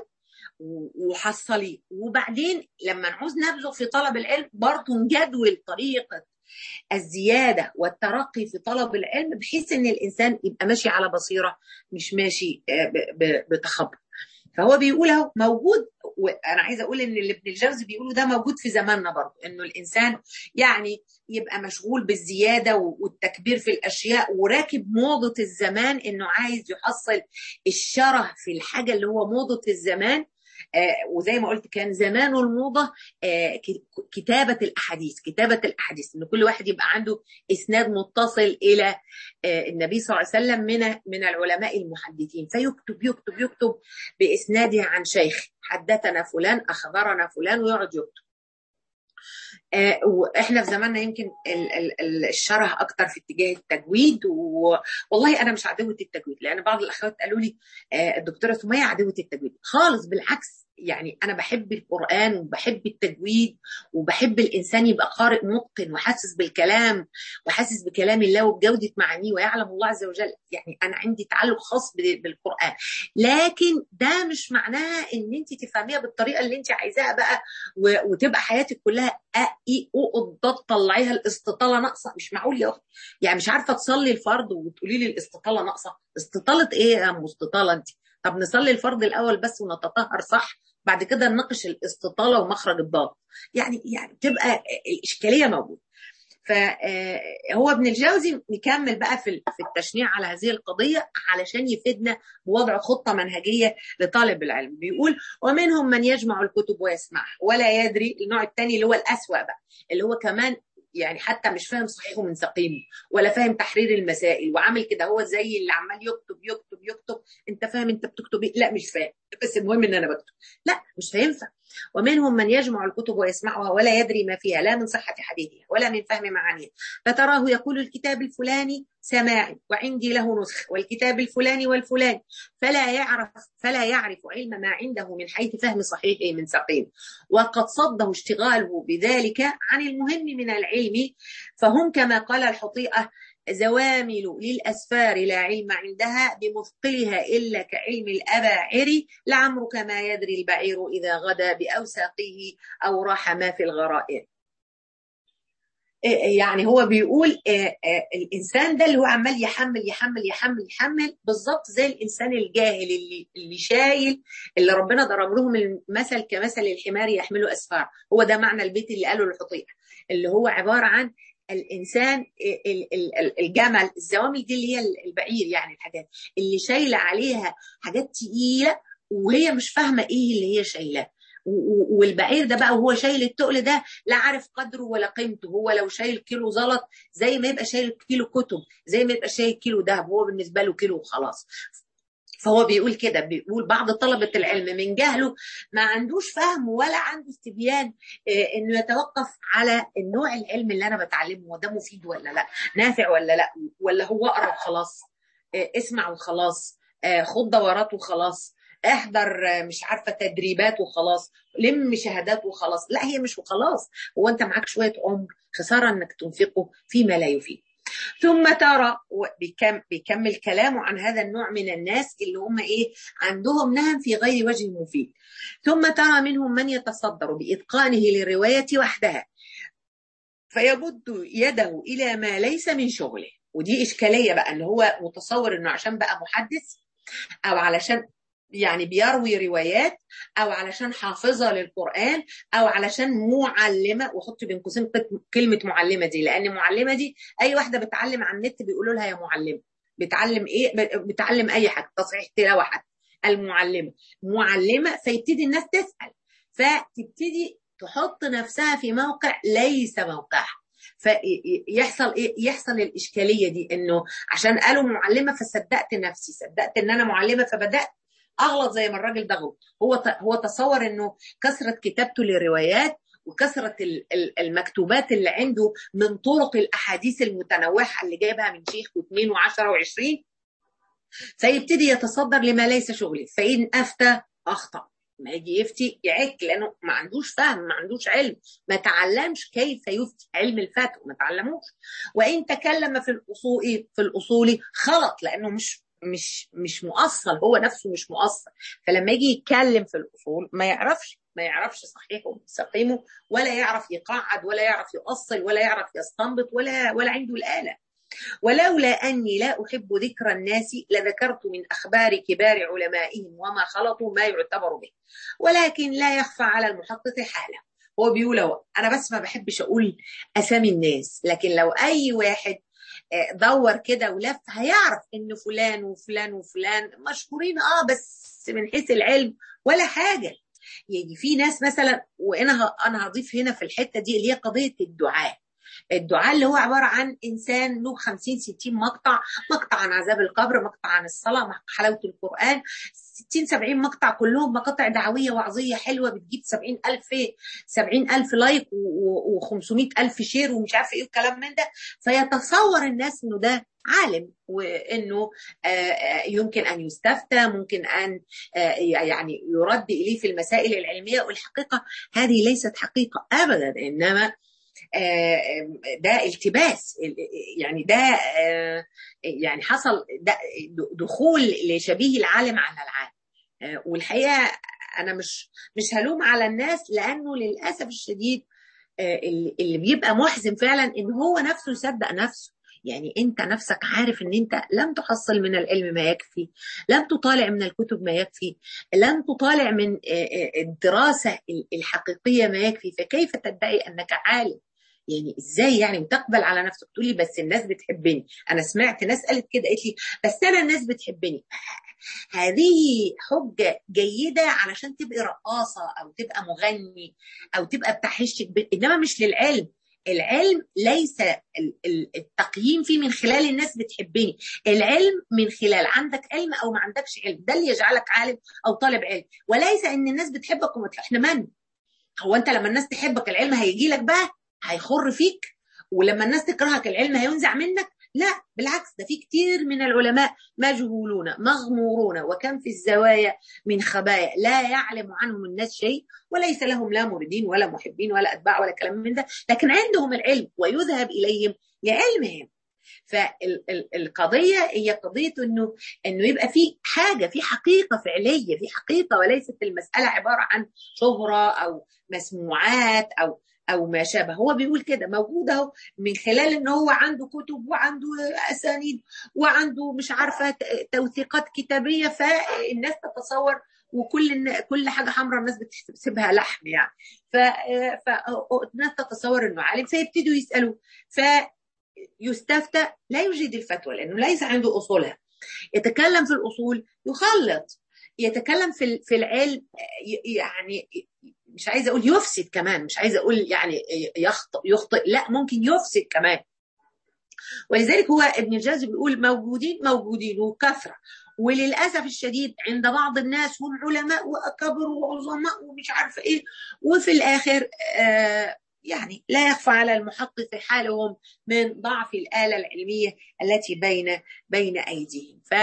S1: وحصليه وبعدين لما نعوز نبذل في طلب العلم برضه نجدول طريقه الزياده والترقي في طلب العلم بحيث ان الانسان يبقى ماشي على بصيره مش ماشي بتخبط فهو بيقول اهو موجود وانا عايزه اقول ان اللي ابن الجوزي بيقوله ده موجود في زماننا برضه انه الانسان يعني يبقى مشغول بالزياده والتكبير في الاشياء وراكب موضه الزمان انه عايز يحصل الشره في الحاجه اللي هو موضه الزمان آه وزي ما قلت كان زمان الموضة آه كتابة الأحاديث كتابة الأحاديث إن كل واحد يبقى عنده إسناد متصل إلى آه النبي صلى الله عليه وسلم من من العلماء المحدثين فيكتب يكتب يكتب بإسناده عن شيخ حدثنا فلان أخبرنا فلان ويقعد يكتب آه واحنا في زماننا يمكن ال ال الشره اكتر في اتجاه التجويد و... والله انا مش عدوه التجويد لان بعض الاخوات قالوا لي آه الدكتوره سميه عدوه التجويد خالص بالعكس يعني انا بحب القران وبحب التجويد وبحب الانسان يبقى قارئ متقن وحاسس بالكلام وحاسس بكلام الله وبجوده معانيه ويعلم الله عز وجل يعني انا عندي تعلق خاص بالقران لكن ده مش معناها ان انت تفهميها بالطريقه اللي انت عايزاها بقى وتبقى حياتك كلها اي او تطلعيها الاستطاله ناقصه مش معقول يا اختي يعني مش عارفه تصلي الفرض وتقولي لي الاستطاله ناقصه استطاله ايه يا ام استطاله انت طب نصلي الفرض الاول بس ونتطهر صح بعد كده نناقش الاستطاله ومخرج الضاد يعني يعني تبقى الاشكاليه موجوده فهو ابن الجوزي نكمل بقى في في التشنيع على هذه القضيه علشان يفيدنا بوضع خطه منهجيه لطالب العلم بيقول ومنهم من يجمع الكتب ويسمعها ولا يدري النوع الثاني اللي هو الاسوأ بقى اللي هو كمان يعني حتى مش فاهم صحيحه من سقيمه ولا فاهم تحرير المسائل وعامل كده هو زي اللي عمال يكتب يكتب يكتب انت فاهم انت بتكتب ايه لا مش فاهم بس المهم ان انا بكتب لا مش هينفع ومنهم من يجمع الكتب ويسمعها ولا يدري ما فيها لا من صحة حديثها ولا من فهم معانيها فتراه يقول الكتاب الفلاني سماعي وعندي له نسخ والكتاب الفلاني والفلاني فلا يعرف فلا يعرف علم ما عنده من حيث فهم صحيحه من سقيم وقد صده اشتغاله بذلك عن المهم من العلم فهم كما قال الحطيئة زوامل للأسفار لا علم عندها بمثقلها إلا كعلم الأباعر لعمرك ما يدري البعير إذا غدا بأوساقه أو راح ما في الغرائر يعني هو بيقول الانسان ده اللي هو عمال يحمل يحمل يحمل يحمل بالظبط زي الانسان الجاهل اللي اللي شايل اللي ربنا ضرب لهم المثل كمثل الحمار يحمله اسفار هو ده معنى البيت اللي قاله الحطيئه اللي هو عباره عن الانسان الجمل الزوامل دي اللي هي البعير يعني الحاجات اللي شايله عليها حاجات تقيله وهي مش فاهمه ايه اللي هي شايلاه والبعير ده بقى وهو شايل التقل ده لا عارف قدره ولا قيمته هو لو شايل كيلو زلط زي ما يبقى شايل كيلو كتب زي ما يبقى شايل كيلو دهب هو بالنسبه له كيلو وخلاص فهو بيقول كده بيقول بعض طلبة العلم من جهله ما عندوش فهم ولا عنده استبيان انه يتوقف على النوع العلم اللي انا بتعلمه وده مفيد ولا لا نافع ولا لا ولا هو اقرا وخلاص اسمع وخلاص خد دورات وخلاص احضر مش عارفه تدريبات وخلاص لم شهادات وخلاص لا هي مش وخلاص هو انت معاك شويه عمر خساره انك تنفقه فيما لا يفيد ثم ترى بيكم بيكمل كلامه عن هذا النوع من الناس اللي هم ايه عندهم نهم في غير وجه مفيد ثم ترى منهم من يتصدر باتقانه للروايه وحدها فيمد يده الى ما ليس من شغله ودي اشكاليه بقى ان هو متصور انه عشان بقى محدث او علشان يعني بيروي روايات او علشان حافظه للقران او علشان معلمه وحط بين قوسين كلمه معلمه دي لان معلمه دي اي واحده بتعلم على النت بيقولوا لها يا معلمه بتعلم ايه بتعلم اي حاجه تصحيح تلاوه حتى المعلمه معلمه فيبتدي الناس تسال فتبتدي تحط نفسها في موقع ليس موقعها فيحصل ايه يحصل الاشكاليه دي انه عشان قالوا معلمه فصدقت نفسي صدقت ان انا معلمه فبدات اغلط زي ما الراجل ده غلط هو هو تصور انه كثره كتابته للروايات وكثره المكتوبات اللي عنده من طرق الاحاديث المتنوعه اللي جايبها من شيخ واثنين وعشرة وعشرين فيبتدي يتصدر لما ليس شغله فان افتى اخطا ما يجي يفتي يعك لانه ما عندوش فهم ما عندوش علم ما تعلمش كيف يفتي علم الفتوى ما تعلموش وان تكلم في الاصول في الاصول خلط لانه مش مش مش مؤصل هو نفسه مش مؤصل فلما يجي يتكلم في الاصول ما يعرفش ما يعرفش صحيحه وسقيمه ولا يعرف يقعد ولا يعرف يؤصل ولا يعرف يستنبط ولا ولا عنده الآلة ولولا أني لا أحب ذكر الناس لذكرت من أخبار كبار علمائهم وما خلطوا ما يعتبر به ولكن لا يخفى على المحقق حاله هو بيقول هو أنا بس ما بحبش أقول أسامي الناس لكن لو أي واحد دور كده ولف هيعرف ان فلان وفلان وفلان مشهورين اه بس من حيث العلم ولا حاجه يجي في ناس مثلا وانا انا هضيف هنا في الحته دي اللي هي قضيه الدعاء الدعاء اللي هو عباره عن انسان له 50 60 مقطع مقطع عن عذاب القبر مقطع عن الصلاه مقطع حلاوه القران 60 70 مقطع كلهم مقاطع دعويه وعظيه حلوه بتجيب 70000 70000 لايك و500000 شير ومش عارفه ايه الكلام من ده فيتصور الناس انه ده عالم وانه يمكن ان يستفتى ممكن ان يعني يرد اليه في المسائل العلميه والحقيقه هذه ليست حقيقه ابدا انما ده التباس يعني ده يعني حصل ده دخول لشبيه العالم على العالم والحقيقه انا مش مش هلوم على الناس لانه للاسف الشديد اللي بيبقى محزن فعلا ان هو نفسه يصدق نفسه يعني انت نفسك عارف ان انت لم تحصل من العلم ما يكفي لم تطالع من الكتب ما يكفي لم تطالع من الدراسه الحقيقيه ما يكفي فكيف تدعي انك عالم يعني ازاي يعني وتقبل على نفسك تقولي بس الناس بتحبني انا سمعت ناس قالت كده قالت لي بس انا الناس بتحبني هذه حجة جيدة علشان تبقي رقاصة أو تبقى مغني أو تبقى بتاع إنما مش للعلم العلم ليس التقييم فيه من خلال الناس بتحبني العلم من خلال عندك علم او ما عندكش علم ده اللي يجعلك عالم او طالب علم وليس ان الناس بتحبك وما احنا من هو انت لما الناس تحبك العلم هيجي لك بقى هيخر فيك ولما الناس تكرهك العلم هينزع منك لا بالعكس ده في كتير من العلماء مجهولون مغمورون وكم في الزوايا من خبايا لا يعلم عنهم الناس شيء وليس لهم لا موردين ولا محبين ولا اتباع ولا كلام من ده لكن عندهم العلم ويذهب اليهم لعلمهم فالقضيه هي قضيه انه انه يبقى في حاجه في حقيقه فعليه في حقيقه وليست المساله عباره عن شهره او مسموعات او او ما شابه هو بيقول كده موجود اهو من خلال ان هو عنده كتب وعنده اسانيد وعنده مش عارفه توثيقات كتابيه فالناس تتصور وكل كل حاجه حمراء الناس بتحسبها لحم يعني ف فالناس تتصور انه عالم فيبتدوا يسالوا فيستفتى لا يجيد الفتوى لانه ليس عنده اصولها يتكلم في الاصول يخلط يتكلم في في العلم يعني مش عايزه اقول يفسد كمان مش عايزه اقول يعني يخطئ يخطئ لا ممكن يفسد كمان ولذلك هو ابن الجوزي بيقول موجودين موجودين وكثره وللاسف الشديد عند بعض الناس هم علماء واكابر وعظماء ومش عارفه ايه وفي الاخر آه يعني لا يخفى على المحقق حالهم من ضعف الاله العلميه التي بين بين ايديهم ف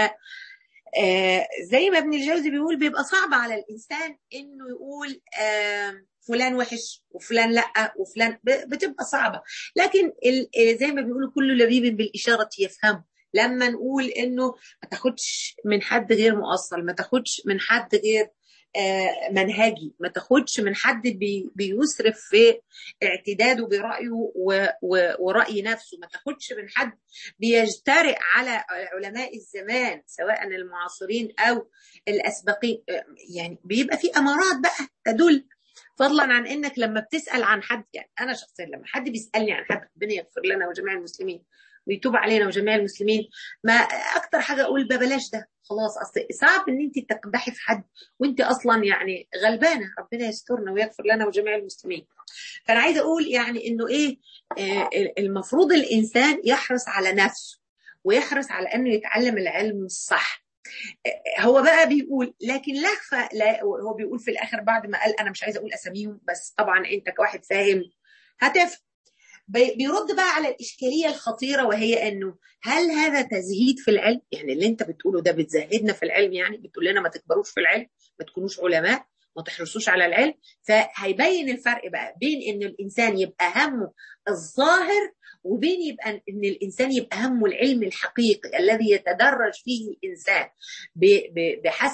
S1: آه زي ما ابن الجوزي بيقول بيبقى صعب على الانسان انه يقول آه فلان وحش وفلان لا وفلان بتبقى صعبه لكن زي ما بيقولوا كل لبيب بالاشاره يفهمه لما نقول انه ما تاخدش من حد غير مؤصل ما تاخدش من حد غير آه منهجي ما تاخدش من حد بي بيسرف في اعتداده برأيه و و ورأي نفسه ما تاخدش من حد بيجترئ على علماء الزمان سواء المعاصرين أو الأسبقين يعني بيبقى في أمارات بقى تدل فضلا عن انك لما بتسال عن حد يعني انا شخصيا لما حد بيسالني عن حد ربنا يغفر لنا وجميع المسلمين ويتوب علينا وجميع المسلمين ما اكتر حاجه اقول ببلاش ده خلاص اصل صعب ان انت تقدحي في حد وانت اصلا يعني غلبانه ربنا يسترنا ويغفر لنا وجميع المسلمين فانا عايزه اقول يعني انه ايه آه المفروض الانسان يحرص على نفسه ويحرص على انه يتعلم العلم الصح هو بقى بيقول لكن لخفة لا هو بيقول في الاخر بعد ما قال انا مش عايزه اقول اساميهم بس طبعا انت كواحد فاهم هتفهم بيرد بقى على الإشكالية الخطيرة وهي أنه هل هذا تزهيد في العلم؟ يعني اللي أنت بتقوله ده بتزهدنا في العلم يعني بتقول لنا ما تكبروش في العلم ما تكونوش علماء ما تحرصوش على العلم فهيبين الفرق بقى بين ان الانسان يبقى همه الظاهر وبين يبقى ان الانسان يبقى همه العلم الحقيقي الذي يتدرج فيه الانسان بحسب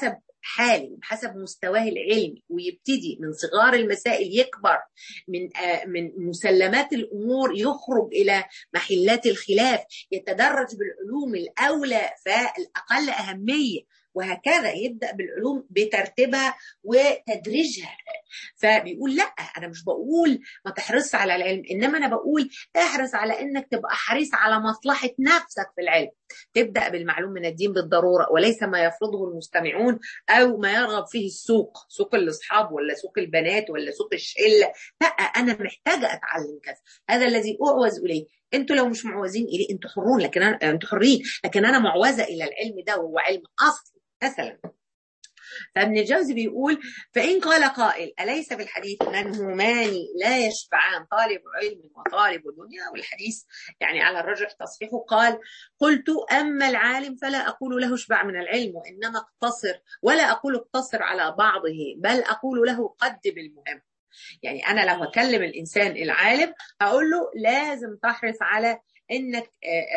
S1: حالم حسب مستواه العلمي ويبتدي من صغار المسائل يكبر من من مسلمات الامور يخرج الى محلات الخلاف يتدرج بالعلوم الاولى فالاقل اهميه وهكذا يبدا بالعلوم بترتيبها وتدريجها فبيقول لا انا مش بقول ما تحرص على العلم انما انا بقول احرص على انك تبقى حريص على مصلحه نفسك في العلم تبدا بالمعلوم من الدين بالضروره وليس ما يفرضه المستمعون او ما يرغب فيه السوق سوق الاصحاب ولا سوق البنات ولا سوق الشله لا انا محتاجه اتعلم كذا هذا الذي اعوز اليه انتوا لو مش معوزين اليه انتوا حرون لكن انا انتوا حرين لكن انا معوزه الى العلم ده وهو علم اصلي مثلا فابن الجوزي بيقول فإن قال قائل أليس بالحديث منهومان لا يشفعان طالب علم وطالب دنيا والحديث يعني على الرجح تصحيحه قال قلت أما العالم فلا أقول له اشبع من العلم وإنما اقتصر ولا أقول اقتصر على بعضه بل أقول له قدم المهم يعني أنا لو هكلم الإنسان العالم أقول له لازم تحرص على انك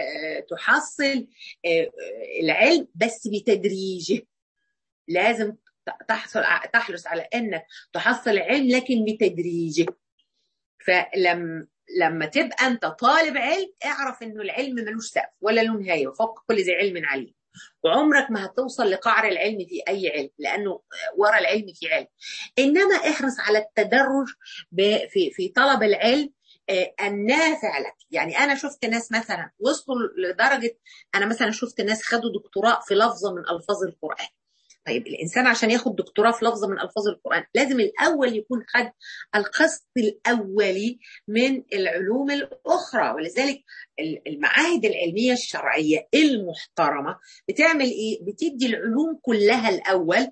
S1: تحصل العلم بس بتدريجه لازم تحصل تحرص على انك تحصل العلم لكن بتدريجه فلما لما تبقى انت طالب علم اعرف انه العلم ملوش سقف ولا له نهايه وفوق كل ذي علم عليم وعمرك ما هتوصل لقعر العلم في اي علم لانه ورا العلم في علم انما احرص على التدرج في في طلب العلم النافع لك يعني انا شفت ناس مثلا وصلوا لدرجه انا مثلا شفت ناس خدوا دكتوراه في لفظه من الفاظ القران طيب الانسان عشان ياخد دكتوراه في لفظه من الفاظ القران لازم الاول يكون خد القسط الاولي من العلوم الاخرى ولذلك المعاهد العلميه الشرعيه المحترمه بتعمل ايه بتدي العلوم كلها الاول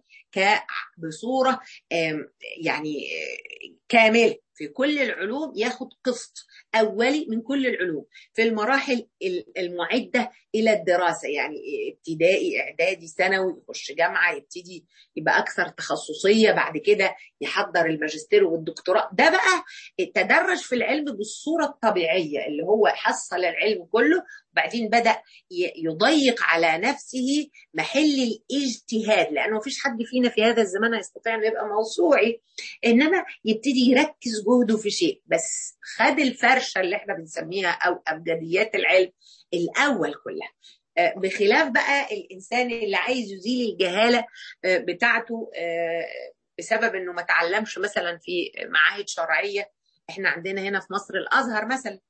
S1: بصوره يعني كامله في كل العلوم ياخد قسط اولي من كل العلوم في المراحل المعده الى الدراسه يعني ابتدائي اعدادي ثانوي يخش جامعه يبتدي يبقى اكثر تخصصيه بعد كده يحضر الماجستير والدكتوراه ده بقى تدرج في العلم بالصوره الطبيعيه اللي هو حصل العلم كله وبعدين بدا يضيق على نفسه محل الاجتهاد لانه مفيش حد فينا في هذا الزمان يستطيع انه يبقى موسوعي انما يبتدي يركز جهده في شيء بس خد الفرشه اللي احنا بنسميها او ابجديات العلم الاول كلها بخلاف بقى الانسان اللي عايز يزيل الجهاله بتاعته بسبب انه ما تعلمش مثلا في معاهد شرعيه احنا عندنا هنا في مصر الازهر مثلا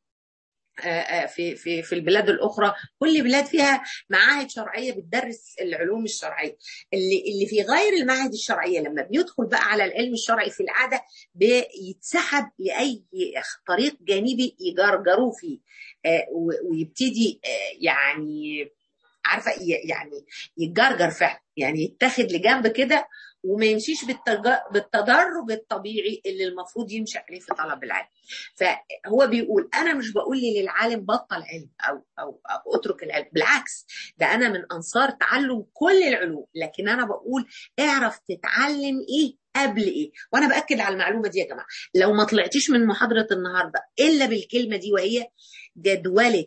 S1: في في في البلاد الاخرى كل بلاد فيها معاهد شرعيه بتدرس العلوم الشرعيه اللي اللي في غير المعاهد الشرعيه لما بيدخل بقى على العلم الشرعي في العاده بيتسحب لاي طريق جانبي يجرجروه فيه ويبتدي يعني عارفه يعني يتجرجر فعلا يعني يتاخد لجنب كده وما يمشيش بالتدرج الطبيعي اللي المفروض يمشي عليه في طلب العلم فهو بيقول انا مش بقول لي للعالم بطل علم او او, أو اترك العلم بالعكس ده انا من انصار تعلم كل العلوم لكن انا بقول اعرف تتعلم ايه قبل ايه وانا باكد على المعلومه دي يا جماعه لو ما طلعتيش من محاضره النهارده الا بالكلمه دي وهي جدوله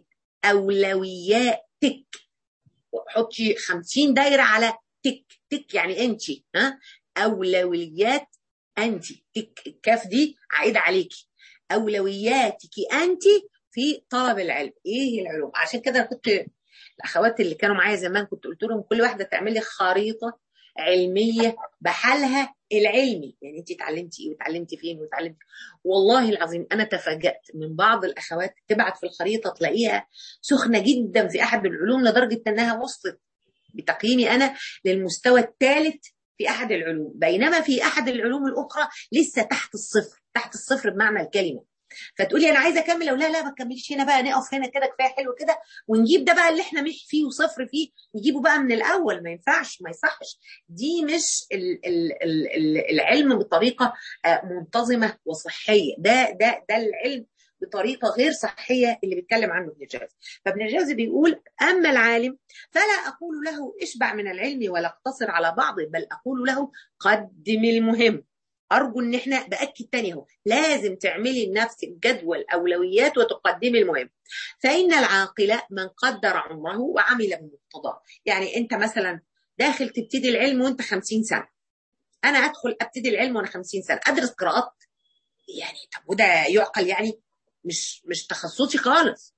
S1: اولوياتك حطي 50 دايره على تك تك يعني انت ها اولويات انت تك الكاف دي عائده عليكي اولوياتك انت في طلب العلم ايه العلوم عشان كده انا كنت الاخوات اللي كانوا معايا زمان كنت قلت لهم كل واحده تعمل لي خريطه علميه بحالها العلمي يعني انت اتعلمتي ايه وتعلمتي فين وتعلمتي والله العظيم انا تفاجات من بعض الاخوات تبعت في الخريطه تلاقيها سخنه جدا في احد العلوم لدرجه انها وصلت بتقييمي انا للمستوى الثالث في احد العلوم بينما في احد العلوم الاخرى لسه تحت الصفر تحت الصفر بمعنى الكلمه فتقولي انا عايزه اكمل او لا لا ما تكمليش هنا بقى نقف هنا كده كفايه حلو كده ونجيب ده بقى اللي احنا مش فيه وصفر فيه نجيبه بقى من الاول ما ينفعش ما يصحش دي مش ال ال ال العلم بطريقه منتظمه وصحيه ده ده ده العلم بطريقه غير صحيه اللي بيتكلم عنه ابن الجوزي فابن الجوزي بيقول اما العالم فلا اقول له اشبع من العلم ولا اقتصر على بعضه بل اقول له قدم المهم ارجو ان احنا باكد تاني اهو لازم تعملي لنفسك جدول اولويات وتقدمي المهم فان العاقل من قدر عمره وعمل بمقتضاه يعني انت مثلا داخل تبتدي العلم وانت 50 سنه انا ادخل ابتدي العلم وانا 50 سنه ادرس قراءات يعني طب وده يعقل يعني مش مش تخصصي خالص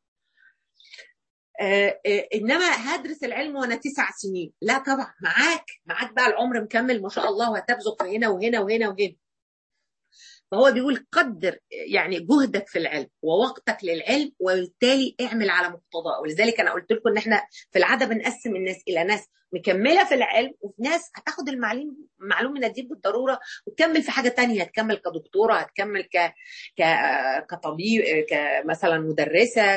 S1: آه آه انما هدرس العلم وانا تسع سنين لا طبعا معاك معاك بقى العمر مكمل ما شاء الله وهتبزق هنا وهنا وهنا وهنا فهو بيقول قدر يعني جهدك في العلم ووقتك للعلم وبالتالي اعمل على مقتضاه ولذلك انا قلت لكم ان احنا في العاده بنقسم الناس الى ناس مكمله في العلم وفي ناس هتاخد المعلوم معلوم من الدين بالضروره وتكمل في حاجه تانية هتكمل كدكتوره هتكمل ك ك كطبيب كمثلا مدرسه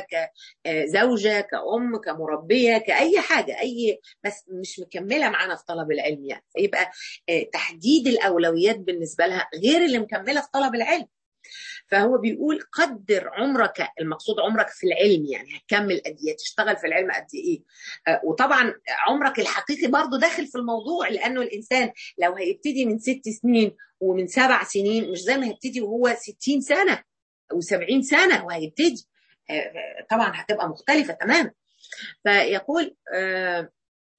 S1: كزوجه كأم كمربيه كاي حاجه اي بس مش مكمله معانا في طلب العلم يعني فيبقى تحديد الاولويات بالنسبه لها غير اللي مكمله في طلب العلم فهو بيقول قدر عمرك المقصود عمرك في العلم يعني هتكمل قد ايه تشتغل في العلم قد ايه آه وطبعا عمرك الحقيقي برضه داخل في الموضوع لانه الانسان لو هيبتدي من ست سنين ومن سبع سنين مش زي ما هيبتدي وهو 60 سنه او 70 سنه وهيبتدي آه طبعا هتبقى مختلفه تماما فيقول آه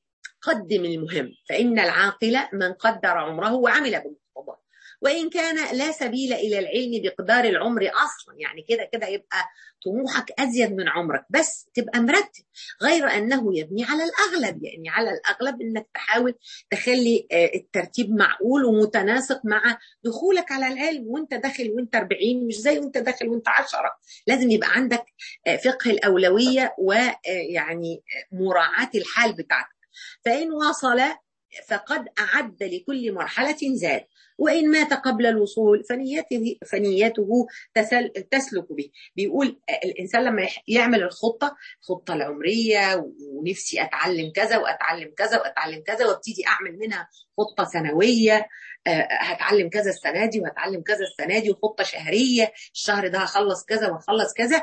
S1: قدم المهم فإن العاقل من قدر عمره وعمل بالمقتضى وإن كان لا سبيل إلى العلم بقدار العمر أصلا يعني كده كده يبقى طموحك أزيد من عمرك بس تبقى مرتب غير أنه يبني على الأغلب يعني على الأغلب أنك تحاول تخلي الترتيب معقول ومتناسق مع دخولك على العلم وانت داخل وانت 40 مش زي وانت داخل وانت 10 لازم يبقى عندك فقه الأولوية ويعني مراعاة الحال بتاعتك فإن وصل فقد أعد لكل مرحلة زاد وإن مات قبل الوصول فنيته فنيته تسل تسلك به بيقول الإنسان لما يعمل الخطة الخطة العمرية ونفسي أتعلم كذا وأتعلم كذا وأتعلم كذا وابتدي أعمل منها خطة سنوية هتعلم كذا السنة دي وهتعلم كذا السنة دي وخطة شهرية الشهر ده هخلص كذا وهخلص كذا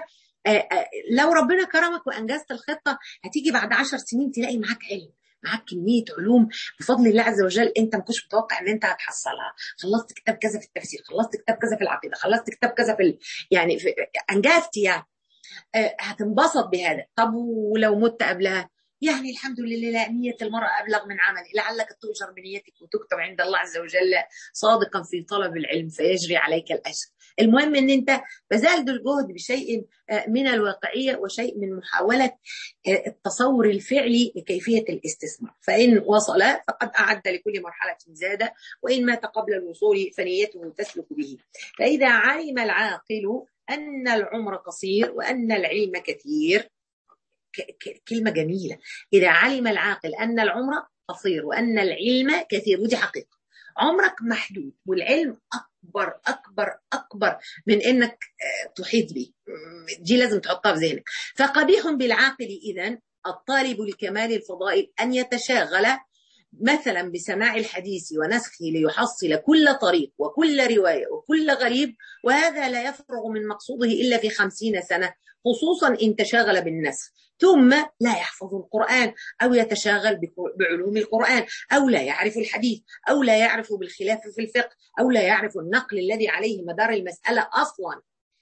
S1: لو ربنا كرمك وأنجزت الخطة هتيجي بعد عشر سنين تلاقي معاك علم معاك كميه علوم بفضل الله عز وجل انت ما كنتش متوقع ان انت هتحصلها خلصت كتاب كذا في التفسير خلصت كتاب كذا في العقيده خلصت كتاب كذا في ال... يعني في... انجزت يعني آه هتنبسط بهذا طب ولو مت قبلها يعني الحمد لله لا نية المرأة أبلغ من عمل لعلك تؤجر بنيتك وتكتب عند الله عز وجل صادقا في طلب العلم فيجري عليك الأجر المهم ان انت بذلت الجهد بشيء من الواقعيه وشيء من محاوله التصور الفعلي لكيفيه الاستثمار فان وصل فقد اعد لكل مرحله زاد وان مات قبل الوصول فنيته تسلك به فاذا علم العاقل ان العمر قصير وان العلم كثير كلمه جميله اذا علم العاقل ان العمر قصير وان العلم كثير ودي حقيقه عمرك محدود والعلم اكبر اكبر اكبر من انك تحيط به دي لازم تحطها في ذهنك فقبيح بالعاقل اذا الطالب لكمال الفضائل ان يتشاغل مثلا بسماع الحديث ونسخه ليحصل كل طريق وكل رواية وكل غريب وهذا لا يفرغ من مقصوده إلا في خمسين سنة خصوصا إن تشاغل بالنسخ ثم لا يحفظ القرآن أو يتشاغل بعلوم القرآن أو لا يعرف الحديث أو لا يعرف بالخلاف في الفقه أو لا يعرف النقل الذي عليه مدار المسألة أصلا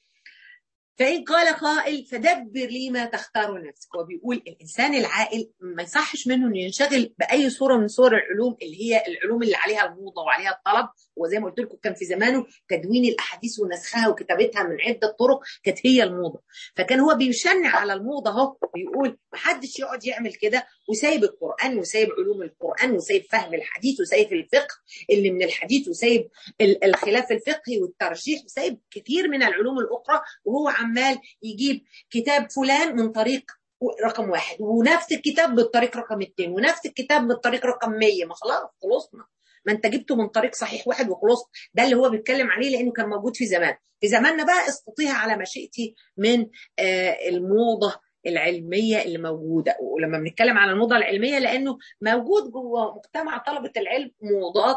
S1: فإن قال قائل فدبر لي ما تختار نفسك وبيقول الإنسان العاقل ما يصحش منه إنه ينشغل بأي صورة من صور العلوم اللي هي العلوم اللي عليها الموضة وعليها الطلب وزي ما قلت لكم كان في زمانه تدوين الأحاديث ونسخها وكتابتها من عدة طرق كانت هي الموضة فكان هو بيشنع على الموضة اهو بيقول ما حدش يقعد يعمل كده وسايب القرآن وسايب علوم القرآن وسايب فهم الحديث وسايب الفقه اللي من الحديث وسايب الخلاف الفقهي والترجيح وسايب كثير من العلوم الأخرى وهو عمال يجيب كتاب فلان من طريق رقم واحد ونفس الكتاب بالطريق رقم اثنين ونفس الكتاب بالطريق رقم 100 ما خلاص خلصنا ما انت جبته من طريق صحيح واحد وخلصت ده اللي هو بيتكلم عليه لانه كان موجود في زمان في زماننا بقى استطيع على مشيئتي من آه الموضه العلميه اللي موجوده ولما بنتكلم على الموضه العلميه لانه موجود جوه مجتمع طلبه العلم موضات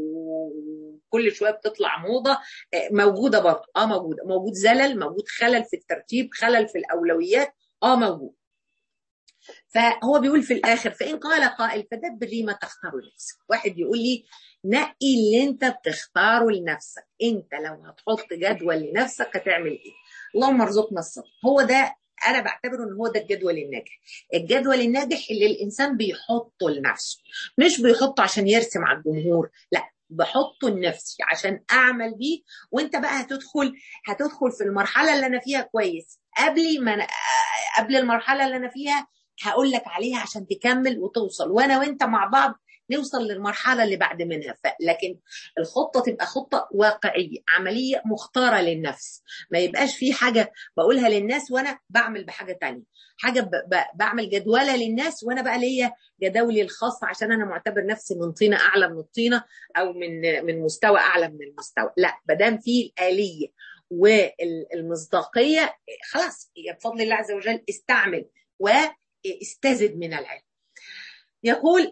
S1: وكل شويه بتطلع موضه موجوده برضه اه موجوده موجود زلل موجود خلل في الترتيب خلل في الاولويات اه موجود فهو بيقول في الاخر فان قال قائل فدبر لي ما تختار لنفسك واحد يقول لي نقي اللي انت بتختاره لنفسك انت لو هتحط جدول لنفسك هتعمل ايه اللهم ارزقنا الصبر هو ده انا بعتبره ان هو ده الجدول الناجح الجدول الناجح اللي الانسان بيحطه لنفسه مش بيحطه عشان يرسم على الجمهور لا بحطه لنفسي عشان اعمل بيه وانت بقى هتدخل هتدخل في المرحله اللي انا فيها كويس قبل ما أنا قبل المرحله اللي انا فيها هقول لك عليها عشان تكمل وتوصل وانا وانت مع بعض نوصل للمرحله اللي بعد منها لكن الخطه تبقى خطه واقعيه عمليه مختاره للنفس ما يبقاش في حاجه بقولها للناس وانا بعمل بحاجه تانية حاجه ب... ب... بعمل جدوله للناس وانا بقى ليا جداولي الخاصه عشان انا معتبر نفسي من طينه اعلى من الطينه او من من مستوى اعلى من المستوى لا ما دام في الاليه والمصداقيه خلاص بفضل الله عز وجل استعمل واستزد من العلم يقول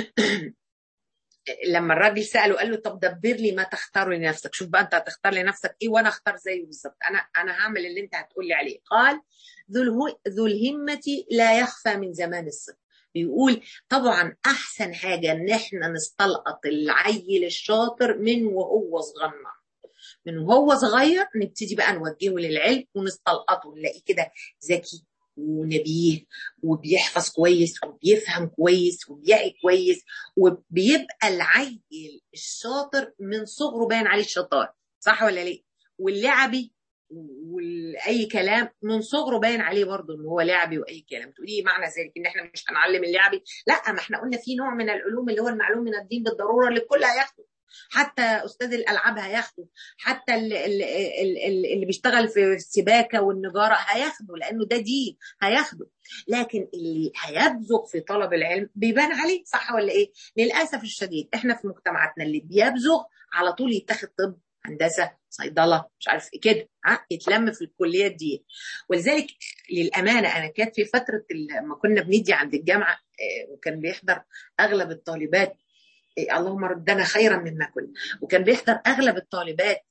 S1: لما الراجل ساله قال له طب دبر لي ما تختار لنفسك شوف بقى انت هتختار لنفسك ايه وانا اختار زيه بالظبط انا انا هعمل اللي انت هتقول لي عليه قال ذو ذو الهمه لا يخفى من زمان الصدق بيقول طبعا احسن حاجه ان احنا نستلقط العيل الشاطر من وهو صغنن من وهو صغير نبتدي بقى نوجهه للعلم ونستلقطه نلاقيه كده ذكي ونبيه وبيحفظ كويس وبيفهم كويس وبيعي كويس وبيبقى العيل الشاطر من صغره باين عليه الشطار صح ولا ليه؟ واللعبي واي كلام من صغره باين عليه برضه ان هو لعبي واي كلام تقولي ايه معنى ذلك ان احنا مش هنعلم اللعبي لا ما احنا قلنا في نوع من العلوم اللي هو المعلوم من الدين بالضروره اللي الكل هياخده حتى استاذ الالعاب هياخده حتى اللي, اللي, اللي بيشتغل في السباكه والنجاره هياخده لانه ده دين هياخده لكن اللي هيبزغ في طلب العلم بيبان عليه صح ولا ايه للاسف الشديد احنا في مجتمعاتنا اللي بيبزغ على طول يتاخد طب هندسه صيدله مش عارف ايه كده ها يتلم في الكليات دي ولذلك للامانه انا كانت في فتره لما كنا بندي عند الجامعه وكان بيحضر اغلب الطالبات اللهم ردنا خيرا مما كنا وكان بيحضر اغلب الطالبات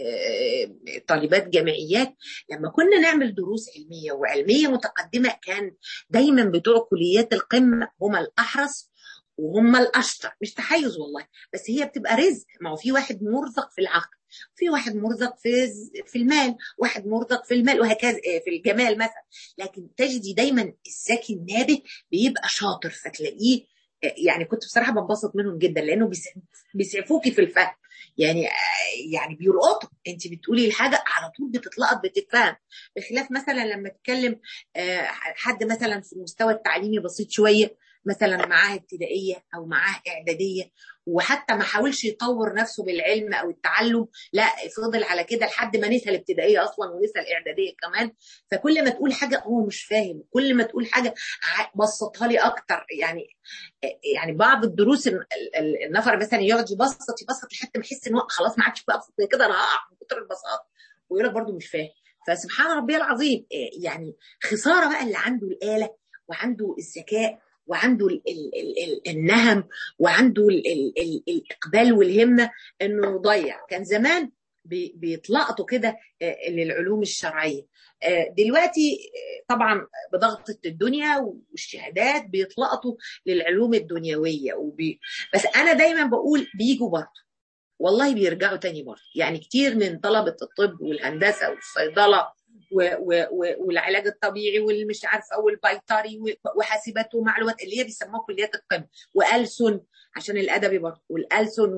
S1: طالبات جامعيات لما كنا نعمل دروس علميه وعلميه متقدمه كان دايما بتوع كليات القمه هم الاحرص وهم الاشطر مش تحيز والله بس هي بتبقى رزق ما هو في واحد مرزق في العقل في واحد مرزق في في المال واحد مرزق في المال وهكذا في الجمال مثلا لكن تجدي دايما الذكي النابه بيبقى شاطر فتلاقيه يعني كنت بصراحه بنبسط منهم جدا لانه بيسعفوكي في الفهم يعني يعني بيلقطوا انت بتقولي الحاجه على طول بتتلقط بتتفهم بخلاف مثلا لما تتكلم حد مثلا في المستوى التعليمي بسيط شويه مثلا معاه ابتدائيه او معاه اعداديه وحتى ما حاولش يطور نفسه بالعلم او التعلم لا فضل على كده لحد ما نسى الابتدائيه اصلا ونسى الاعداديه كمان فكل ما تقول حاجه هو مش فاهم كل ما تقول حاجه بسطها لي اكتر يعني يعني بعض الدروس النفر مثلا يقعد يبسط يبسط لحد ما يحس ان هو خلاص ما عادش بقى كده انا هقع من كتر البساطه ويقول لك برده مش فاهم فسبحان ربي العظيم يعني خساره بقى اللي عنده الاله وعنده الذكاء وعنده ال ال ال النهم وعنده ال ال ال الاقبال والهمه انه يضيع كان زمان بيتلقطوا كده للعلوم الشرعيه دلوقتي طبعا بضغطة الدنيا والشهادات بيتلقطوا للعلوم الدنيوية وبي... بس أنا دايما بقول بيجوا برضه والله بيرجعوا تاني برضه يعني كتير من طلبة الطب والهندسة والصيدلة و و و والعلاج الطبيعي والمش عارفه والبيطري وحاسبات ومعلومات اللي هي بيسموها كليات القمه والسن عشان الادبي برضه والالسن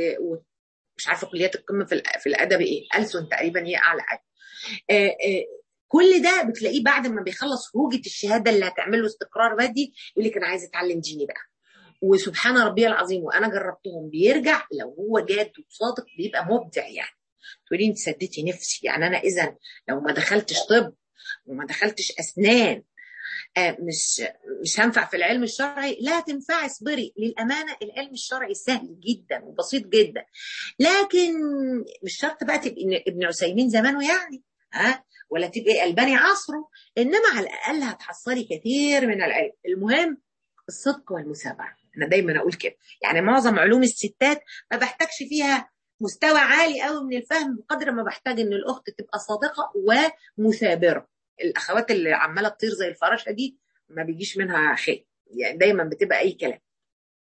S1: ومش عارفه كليات القمه في في الادبي ايه ألسن تقريبا هي اعلى حاجه آآ آآ كل ده بتلاقيه بعد ما بيخلص هوجه الشهاده اللي هتعمل له استقرار مادي يقول لك انا عايز اتعلم ديني بقى وسبحان ربي العظيم وانا جربتهم بيرجع لو هو جاد وصادق بيبقى مبدع يعني تقولي انت سديتي نفسي يعني انا اذا لو ما دخلتش طب وما دخلتش اسنان آه مش مش هنفع في العلم الشرعي لا تنفعي اصبري للامانه العلم الشرعي سهل جدا وبسيط جدا لكن مش شرط بقى تبقي ابن عثيمين زمانه يعني ها ولا تبقي الباني عصره انما على الاقل هتحصلي كثير من العلم المهم الصدق والمثابره انا دايما اقول كده يعني معظم علوم الستات ما بحتاجش فيها مستوى عالي قوي من الفهم بقدر ما بحتاج ان الاخت تبقى صادقه ومثابره الاخوات اللي عماله تطير زي الفراشه دي ما بيجيش منها خير يعني دايما بتبقى اي كلام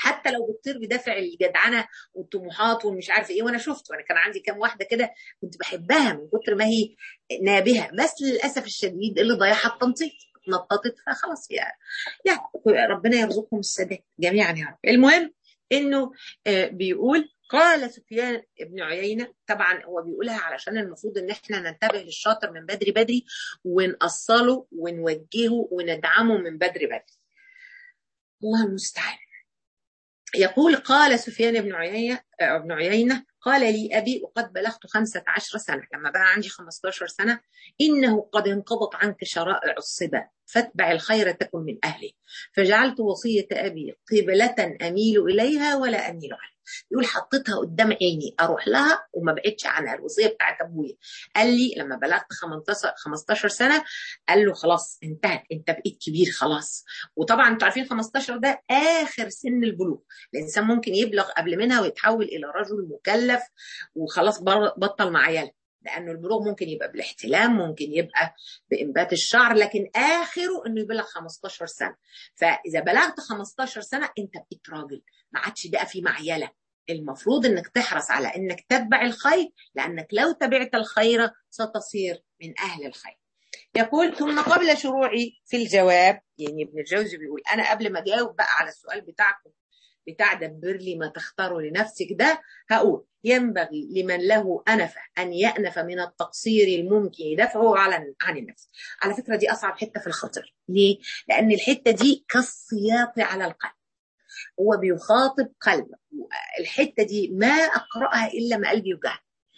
S1: حتى لو بتطير بدافع الجدعنه والطموحات ومش عارف ايه وانا شفت وانا كان عندي كام واحده كده كنت بحبها من كتر ما هي نابهه بس للاسف الشديد اللي ضيعها التنطيط نططت فخلاص يا يا ربنا يرزقهم السداد جميعا يا رب المهم انه بيقول قال سفيان بن عيينة طبعا هو بيقولها علشان المفروض ان احنا ننتبه للشاطر من بدري بدري ونأصله ونوجهه وندعمه من بدري بدري الله المستعان يقول قال سفيان بن عيينة ابن عيينة قال لي أبي وقد بلغت خمسة عشر سنة لما بقى عندي خمستاشر سنة إنه قد انقضت عنك شرائع الصبا فاتبع الخير تكن من أهله فجعلت وصية أبي قبلة أميل إليها ولا أميل عنها يقول حطيتها قدام عيني اروح لها وما بعدش عنها الوصيه بتاعت ابويا قال لي لما بلغت 15 15 سنه قال له خلاص انتهت انت بقيت كبير خلاص وطبعا انتوا عارفين 15 ده اخر سن البلوغ الانسان ممكن يبلغ قبل منها ويتحول الى رجل مكلف وخلاص بطل مع عياله لانه البلوغ ممكن يبقى بالاحتلام ممكن يبقى بانبات الشعر لكن اخره انه يبلغ 15 سنه فاذا بلغت 15 سنه انت بقيت راجل ما عادش بقى في معيله المفروض انك تحرص على انك تتبع الخير لانك لو تبعت الخير ستصير من اهل الخير يقول ثم قبل شروعي في الجواب يعني ابن الجوزي بيقول انا قبل ما اجاوب بقى على السؤال بتاعكم بتاع دبر لي ما تختاره لنفسك ده هقول ينبغي لمن له أنفة أن يأنف من التقصير الممكن دفعه على عن النفس على فكرة دي أصعب حتة في الخطر ليه؟ لأن الحتة دي كالسياط على القلب هو بيخاطب قلبه الحتة دي ما أقرأها إلا ما قلبي يوجعني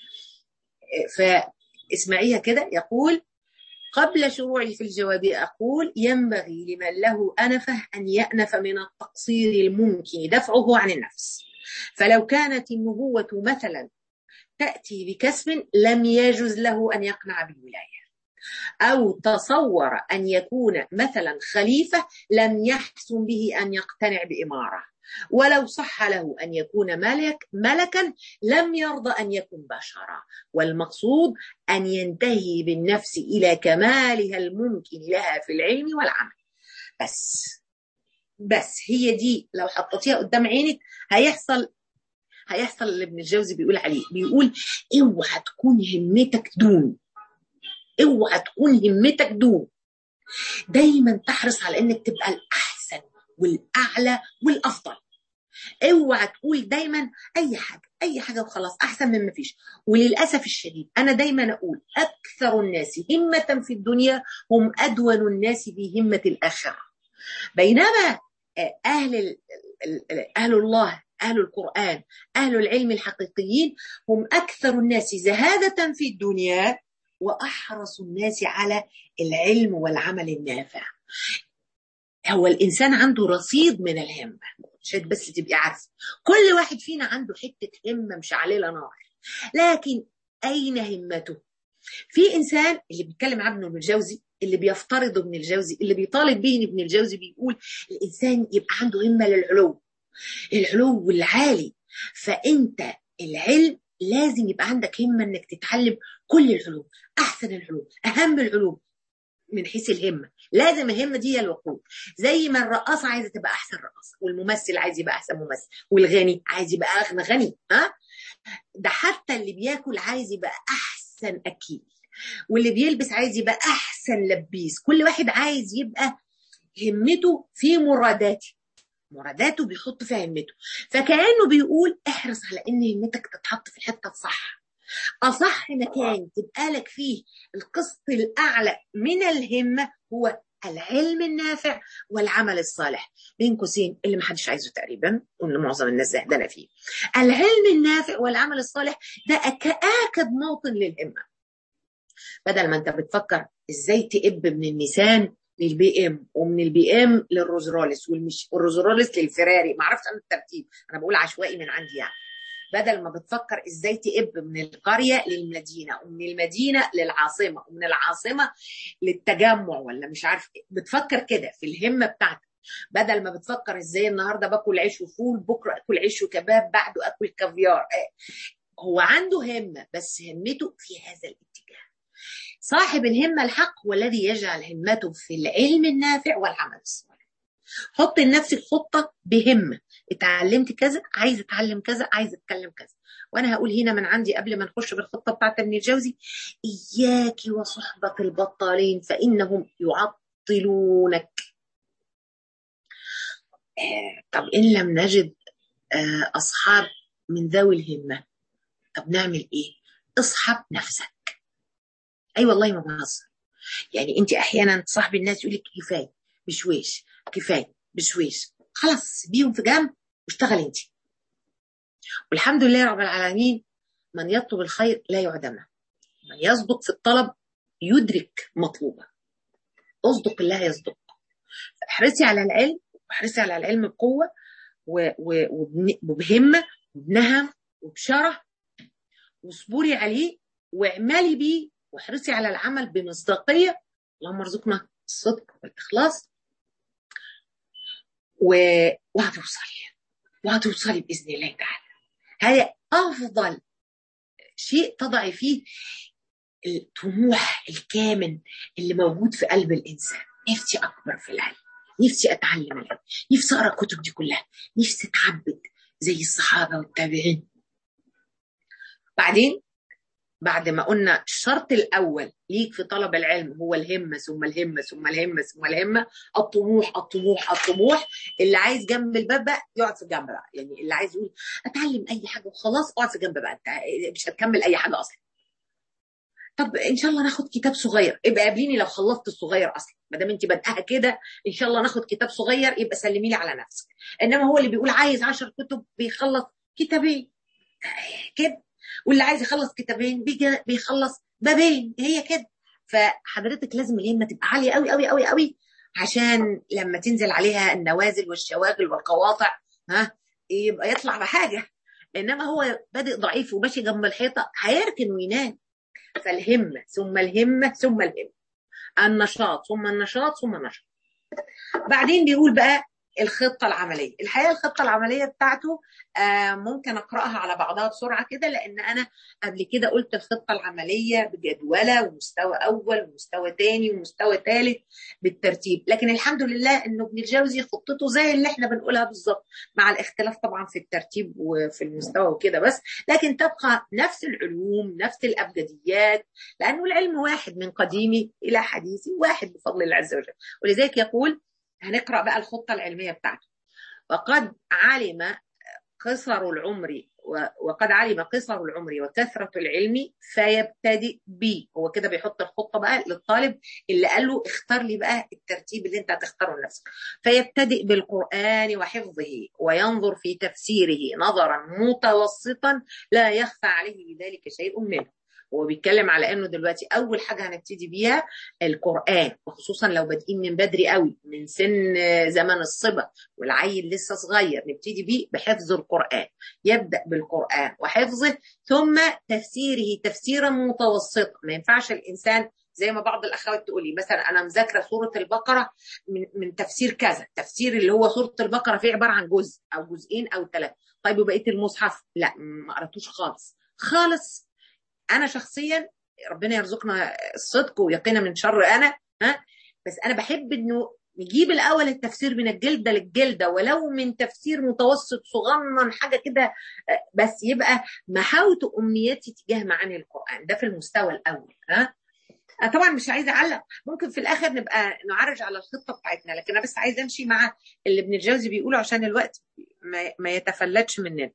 S1: فاسمعيها كده يقول قبل شروعي في الجواب أقول ينبغي لمن له أنفه أن يأنف من التقصير الممكن دفعه عن النفس فلو كانت النبوة مثلا تأتي بكسب لم يجز له أن يقنع بالولاية أو تصور أن يكون مثلا خليفة لم يحسن به أن يقتنع بإمارة ولو صح له أن يكون ملك ملكا لم يرضى أن يكون بشرا والمقصود أن ينتهي بالنفس إلى كمالها الممكن لها في العلم والعمل بس بس هي دي لو حطيتيها قدام عينك هيحصل هيحصل اللي ابن الجوزي بيقول عليه بيقول اوعى تكون همتك دون اوعى تكون همتك دون دايما تحرص على انك تبقى الاحسن والاعلى والافضل اوعى تقول دايما اي حاجه اي حاجه وخلاص احسن من ما فيش وللاسف الشديد انا دايما اقول اكثر الناس همه في الدنيا هم ادون الناس في همه الاخره بينما اهل اهل الله اهل القران اهل العلم الحقيقيين هم اكثر الناس زهاده في الدنيا واحرص الناس على العلم والعمل النافع هو الانسان عنده رصيد من الهمه عشان بس تبقي عارفه كل واحد فينا عنده حته همه مش عليه نار لكن اين همته في انسان اللي بيتكلم عنه ابن الجوزي اللي بيفترض ابن الجوزي اللي بيطالب به ابن الجوزي بيقول الانسان يبقى عنده همه للعلو العلو العالي فانت العلم لازم يبقى عندك همه انك تتعلم كل العلوم احسن العلوم اهم العلوم من حيث الهمه لازم الهمه دي هي الوقود زي ما الرقاصه عايزه تبقى احسن رقاصه والممثل عايز يبقى احسن ممثل والغني عايز يبقى اغنى غني ها ده حتى اللي بياكل عايز يبقى احسن اكيل واللي بيلبس عايز يبقى احسن لبيس كل واحد عايز يبقى همته في مراداته مراداته بيحط فيها همته فكانه بيقول احرص على ان همتك تتحط في الحته الصح اصح مكان تبقى لك فيه القسط الاعلى من الهمه هو العلم النافع والعمل الصالح بين قوسين اللي محدش عايزه تقريبا واللي معظم الناس زهدانه فيه العلم النافع والعمل الصالح ده اكد موطن للهمه بدل ما انت بتفكر ازاي تقب من النيسان للبي ام ومن البي ام للروز رولس والمش والروز رولس للفراري ما اعرفش انا الترتيب انا بقول عشوائي من عندي يعني بدل ما بتفكر ازاي تقب من القريه للمدينه ومن المدينه للعاصمه ومن العاصمه للتجمع ولا مش عارف بتفكر كده في الهمه بتاعتك بدل ما بتفكر ازاي النهارده باكل عيش وفول بكره اكل عيش وكباب بعده اكل كافيار هو عنده همه بس همته في هذا الاتجاه صاحب الهمه الحق هو الذي يجعل همته في العلم النافع والعمل الصالح حط لنفسك خطه بهمه اتعلمت كذا عايز اتعلم كذا عايز اتكلم كذا وانا هقول هنا من عندي قبل ما نخش بالخطه بتاعت ابن الجوزي اياك وصحبه البطالين فانهم يعطلونك آه طب ان لم نجد آه اصحاب من ذوي الهمه طب نعمل ايه اصحب نفسك اي أيوة والله ما بهزر يعني انت احيانا تصاحبي الناس يقول لك كفايه بشويش كفايه بشويش خلاص بيهم في جنب واشتغل انت والحمد لله رب العالمين من يطلب الخير لا يعدمه من يصدق في الطلب يدرك مطلوبه اصدق الله يصدق احرصي على العلم واحرصي على العلم بقوه وبهمه وبنهم وبشرف واصبري عليه واعملي بيه واحرصي على العمل بمصداقيه اللهم ارزقنا الصدق والاخلاص و... وهتوصلي وهتوصلي باذن الله تعالى هذا افضل شيء تضعي فيه الطموح الكامل اللي موجود في قلب الانسان نفسي اكبر في العلم نفسي اتعلم العلم نفسي اقرا الكتب دي كلها نفسي اتعبد زي الصحابه والتابعين بعدين بعد ما قلنا الشرط الاول ليك في طلب العلم هو الهمه ثم الهمه ثم الهمه ثم الهمه الطموح الطموح الطموح اللي عايز جنب الباب بقى يقعد في جنب بقى يعني اللي عايز يقول اتعلم اي حاجه وخلاص اقعد في جنب بقى انت مش هتكمل اي حاجه اصلا طب ان شاء الله ناخد كتاب صغير ابقى قابليني لو خلصت الصغير اصلا ما دام انت بادئها كده ان شاء الله ناخد كتاب صغير يبقى سلمي لي على نفسك انما هو اللي بيقول عايز 10 كتب بيخلص كتابين كده واللي عايز يخلص كتابين بيجي بيخلص بابين هي كده فحضرتك لازم الهمه تبقى عاليه قوي قوي قوي قوي عشان لما تنزل عليها النوازل والشواغل والقواطع ها يبقى يطلع بحاجه انما هو بادئ ضعيف وماشي جنب الحيطه هيركن وينام فالهمه ثم الهمه ثم الهمه النشاط ثم النشاط ثم النشاط بعدين بيقول بقى الخطة العملية الحقيقة الخطة العملية بتاعته آه ممكن أقرأها على بعضها بسرعة كده لأن أنا قبل كده قلت الخطة العملية بجدولة ومستوى أول ومستوى تاني ومستوى ثالث بالترتيب لكن الحمد لله أنه ابن الجوزي خطته زي اللي احنا بنقولها بالظبط مع الاختلاف طبعا في الترتيب وفي المستوى وكده بس لكن تبقى نفس العلوم نفس الأبجديات لأنه العلم واحد من قديمي إلى حديثي واحد بفضل الله عز وجل ولذلك يقول هنقرا بقى الخطه العلميه بتاعته وقد علم قصر العمر وقد علم قصر العمر وكثرة العلم فيبتدئ بي هو كده بيحط الخطة بقى للطالب اللي قال له اختار لي بقى الترتيب اللي انت هتختاره لنفسك فيبتدئ بالقرآن وحفظه وينظر في تفسيره نظرا متوسطا لا يخفى عليه بذلك شيء منه هو بيتكلم على انه دلوقتي اول حاجه هنبتدي بيها القران وخصوصا لو بادئين من بدري قوي من سن زمن الصبا والعيل لسه صغير نبتدي بيه بحفظ القران يبدا بالقران وحفظه ثم تفسيره تفسيرا متوسطا ما ينفعش الانسان زي ما بعض الاخوات تقولي مثلا انا مذاكره سوره البقره من من تفسير كذا تفسير اللي هو سوره البقره فيه عباره عن جزء او جزئين او ثلاثه طيب وبقيه المصحف لا ما قراتوش خالص خالص انا شخصيا ربنا يرزقنا الصدق ويقينا من شر انا ها بس انا بحب انه نجيب الاول التفسير من الجلده للجلده ولو من تفسير متوسط صغنن حاجه كده بس يبقى محاوت امنيتي تجاه معاني القران ده في المستوى الاول ها طبعا مش عايزه اعلق ممكن في الاخر نبقى نعرج على الخطه بتاعتنا لكن انا بس عايزه امشي مع اللي ابن الجوزي بيقوله عشان الوقت ما يتفلتش مننا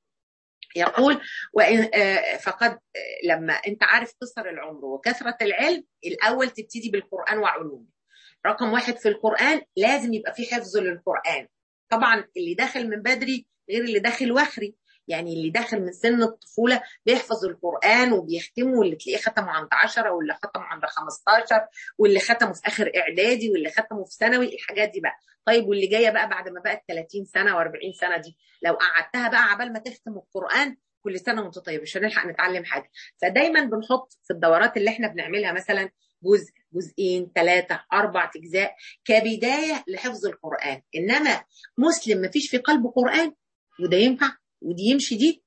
S1: يقول وإن فقد لما انت عارف قصر العمر وكثرة العلم الأول تبتدي بالقرآن وعلومه رقم واحد في القرآن لازم يبقى في حفظ للقرآن طبعا اللي داخل من بدري غير اللي داخل وخري يعني اللي داخل من سن الطفولة بيحفظ القرآن وبيختمه واللي تلاقيه ختمه عند 10 واللي ختمه عند 15 واللي ختمه في آخر إعدادي واللي ختمه في ثانوي الحاجات دي بقى طيب واللي جاية بقى بعد ما بقت 30 سنة و40 سنة دي لو قعدتها بقى عبال ما تختم القرآن كل سنة وانت طيب مش هنلحق نتعلم حاجة فدايما بنحط في الدورات اللي احنا بنعملها مثلا جزء جزئين ثلاثة أربع أجزاء كبداية لحفظ القرآن إنما مسلم ما فيش في قلبه قرآن وده ينفع ودي يمشي دي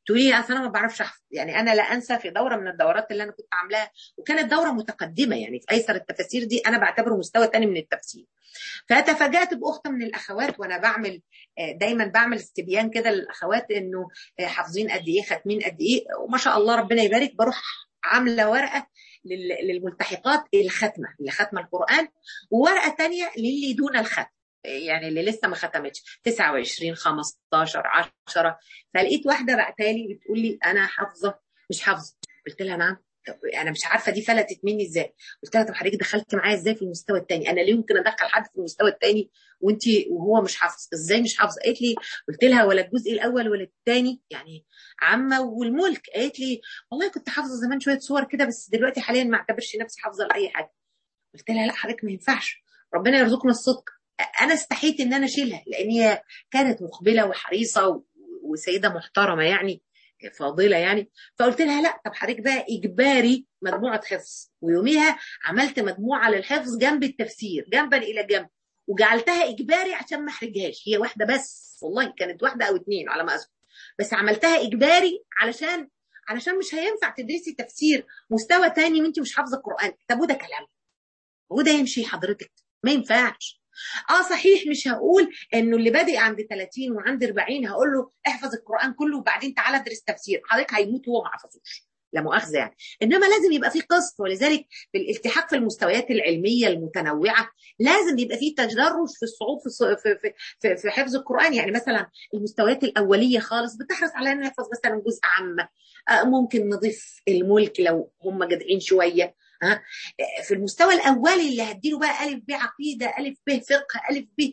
S1: تقولي لي اصل انا ما بعرفش احفظ يعني انا لا انسى في دوره من الدورات اللي انا كنت عاملاها وكانت دوره متقدمه يعني في ايسر التفاسير دي انا بعتبره مستوى تاني من التفسير فتفاجات باخت من الاخوات وانا بعمل دايما بعمل استبيان كده للاخوات انه حافظين قد ايه ختمين قد ايه وما شاء الله ربنا يبارك بروح عامله ورقه للملتحقات الختمه اللي ختمه القران وورقه تانية للي دون الختم يعني اللي لسه ما ختمتش 29 15 10 فلقيت واحده بعتالي بتقول لي انا حافظه مش حافظه قلت لها نعم انا مش عارفه دي فلتت مني ازاي قلت لها طب حضرتك دخلت معايا ازاي في المستوى الثاني انا ليه يمكن ادخل حد في المستوى الثاني وانت وهو مش حافظ ازاي مش حافظه قالت لي قلت لها ولا الجزء الاول ولا الثاني يعني عامه والملك قالت لي والله كنت حافظه زمان شويه صور كده بس دلوقتي حاليا ما اعتبرش نفسي حافظه لاي حاجه قلت لها لا حضرتك ما ينفعش ربنا يرزقنا الصدق انا استحيت ان انا اشيلها لان هي كانت مقبله وحريصه وسيده محترمه يعني فاضله يعني فقلت لها لا طب حضرتك بقى اجباري مجموعه حفظ ويوميها عملت مجموعه للحفظ جنب التفسير جنبا الى جنب وجعلتها اجباري عشان ما احرجهاش هي واحده بس والله كانت واحده او اتنين على ما اذكر بس عملتها اجباري علشان علشان مش هينفع تدرسي تفسير مستوى تاني وانت مش حافظه القران طب وده كلام وده يمشي حضرتك ما ينفعش اه صحيح مش هقول انه اللي بادئ عند 30 وعند 40 هقول له احفظ القران كله وبعدين تعالى ادرس تفسير حضرتك هيموت وهو ما حفظوش لا مؤاخذه يعني انما لازم يبقى في قسط ولذلك في الالتحاق في المستويات العلميه المتنوعه لازم يبقى في تدرج في الصعود في في في, في حفظ القران يعني مثلا المستويات الاوليه خالص بتحرص على انه يحفظ مثلا جزء عامه ممكن نضيف الملك لو هم جادعين شويه ها في المستوى الاولي اللي هديله بقى الف ب عقيده الف ب فقه الف ب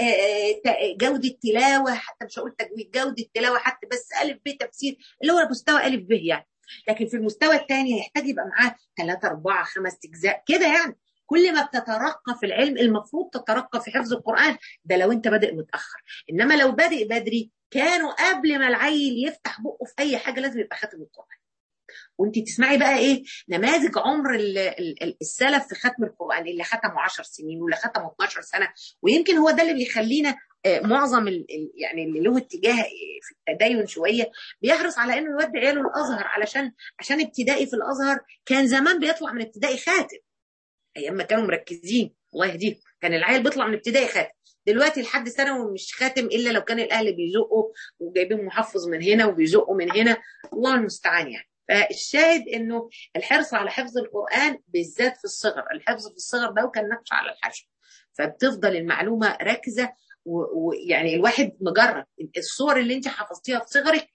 S1: جوده تلاوه حتى مش هقول تجويد جوده تلاوه حتى بس الف ب تفسير اللي هو مستوى الف ب يعني لكن في المستوى الثاني هيحتاج يبقى معاه ثلاثة أربعة خمس أجزاء كده يعني كل ما بتترقى في العلم المفروض تترقى في حفظ القرآن ده لو أنت بادئ متأخر إنما لو بادئ بدري كانوا قبل ما العيل يفتح بقه في أي حاجة لازم يبقى خاتم القرآن وانت تسمعي بقى ايه نماذج عمر السلف في ختم القران اللي ختموا 10 سنين واللي ختموا 12 سنه ويمكن هو ده اللي بيخلينا معظم يعني اللي له اتجاه في التدين شويه بيحرص على انه يودي عياله الازهر علشان عشان ابتدائي في الازهر كان زمان بيطلع من ابتدائي خاتم ايام ما كانوا مركزين الله يهديهم كان العيل بيطلع من ابتدائي خاتم دلوقتي لحد ثانوي مش خاتم الا لو كان الاهل بيزقوا وجايبين محفظ من هنا وبيزقوا من هنا الله المستعان يعني فالشاهد انه الحرص على حفظ القران بالذات في الصغر الحفظ في الصغر ده وكان نقش على الحشو فبتفضل المعلومه راكزه ويعني الواحد مجرد الصور اللي انت حفظتيها في صغرك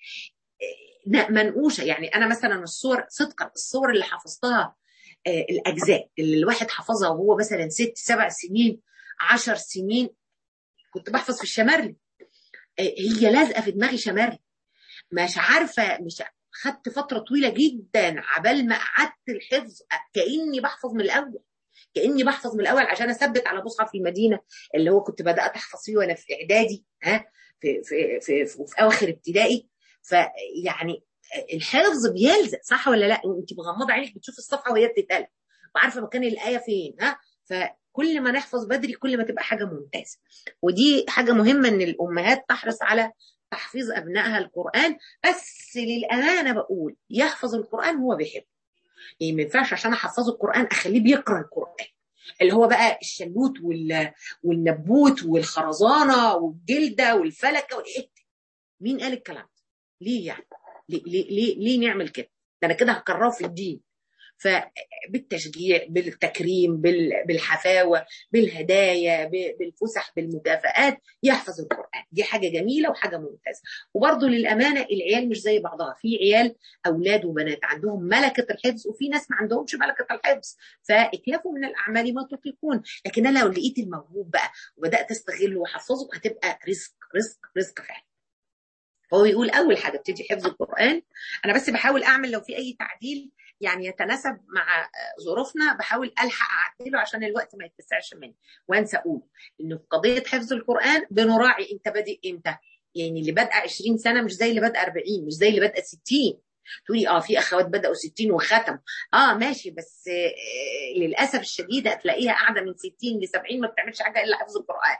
S1: منقوشه يعني انا مثلا الصور صدقا الصور اللي حفظتها الاجزاء اللي الواحد حفظها وهو مثلا ست سبع سنين عشر سنين كنت بحفظ في الشمارلي هي لازقه في دماغي شمارلي مش عارفه مش خدت فترة طويلة جدا عبال ما قعدت الحفظ كأني بحفظ من الأول كأني بحفظ من الأول عشان أثبت على مصحف المدينة اللي هو كنت بدأت أحفظ فيه وأنا في إعدادي ها في في في, في, في أواخر ابتدائي فيعني الحفظ بيلزق صح ولا لا؟ وأنت مغمضة عينك بتشوف الصفحة وهي بتتقلب وعارفة مكان الآية فين ها فكل ما نحفظ بدري كل ما تبقى حاجة ممتازة ودي حاجة مهمة إن الأمهات تحرص على تحفيظ ابنائها القران بس للامانه بقول يحفظ القران هو بيحبه يعني ما ينفعش عشان احفظه القران اخليه بيقرا القران اللي هو بقى الشلوت وال... والنبوت والخرزانه والجلده والفلكه والايه مين قال الكلام ده؟ ليه يعني؟ ليه ليه ليه, ليه نعمل كده؟ ده انا كده هكرهه في الدين فبالتشجيع بالتكريم بالحفاوه بالهدايا بالفسح بالمكافآت يحفظ القران دي حاجه جميله وحاجه ممتازه وبرضه للامانه العيال مش زي بعضها في عيال اولاد وبنات عندهم ملكه الحفظ وفي ناس ما عندهمش ملكه الحفظ فاكلفوا من الاعمال ما تطيقون لكن انا لو لقيت الموهوب بقى وبدات استغله واحفظه هتبقى رزق رزق رزق فعلا هو يقول اول حاجه ابتدي حفظ القران انا بس بحاول اعمل لو في اي تعديل يعني يتناسب مع ظروفنا بحاول الحق اعدله عشان الوقت ما يتسعش مني وانسى اقول انه في قضيه حفظ القران بنراعي انت بادئ امتى يعني اللي بادئه 20 سنه مش زي اللي بادئه 40 مش زي اللي بادئه 60 تقولي اه في اخوات بداوا 60 وختم اه ماشي بس آه للاسف الشديد هتلاقيها قاعده من 60 ل 70 ما بتعملش حاجه الا حفظ القران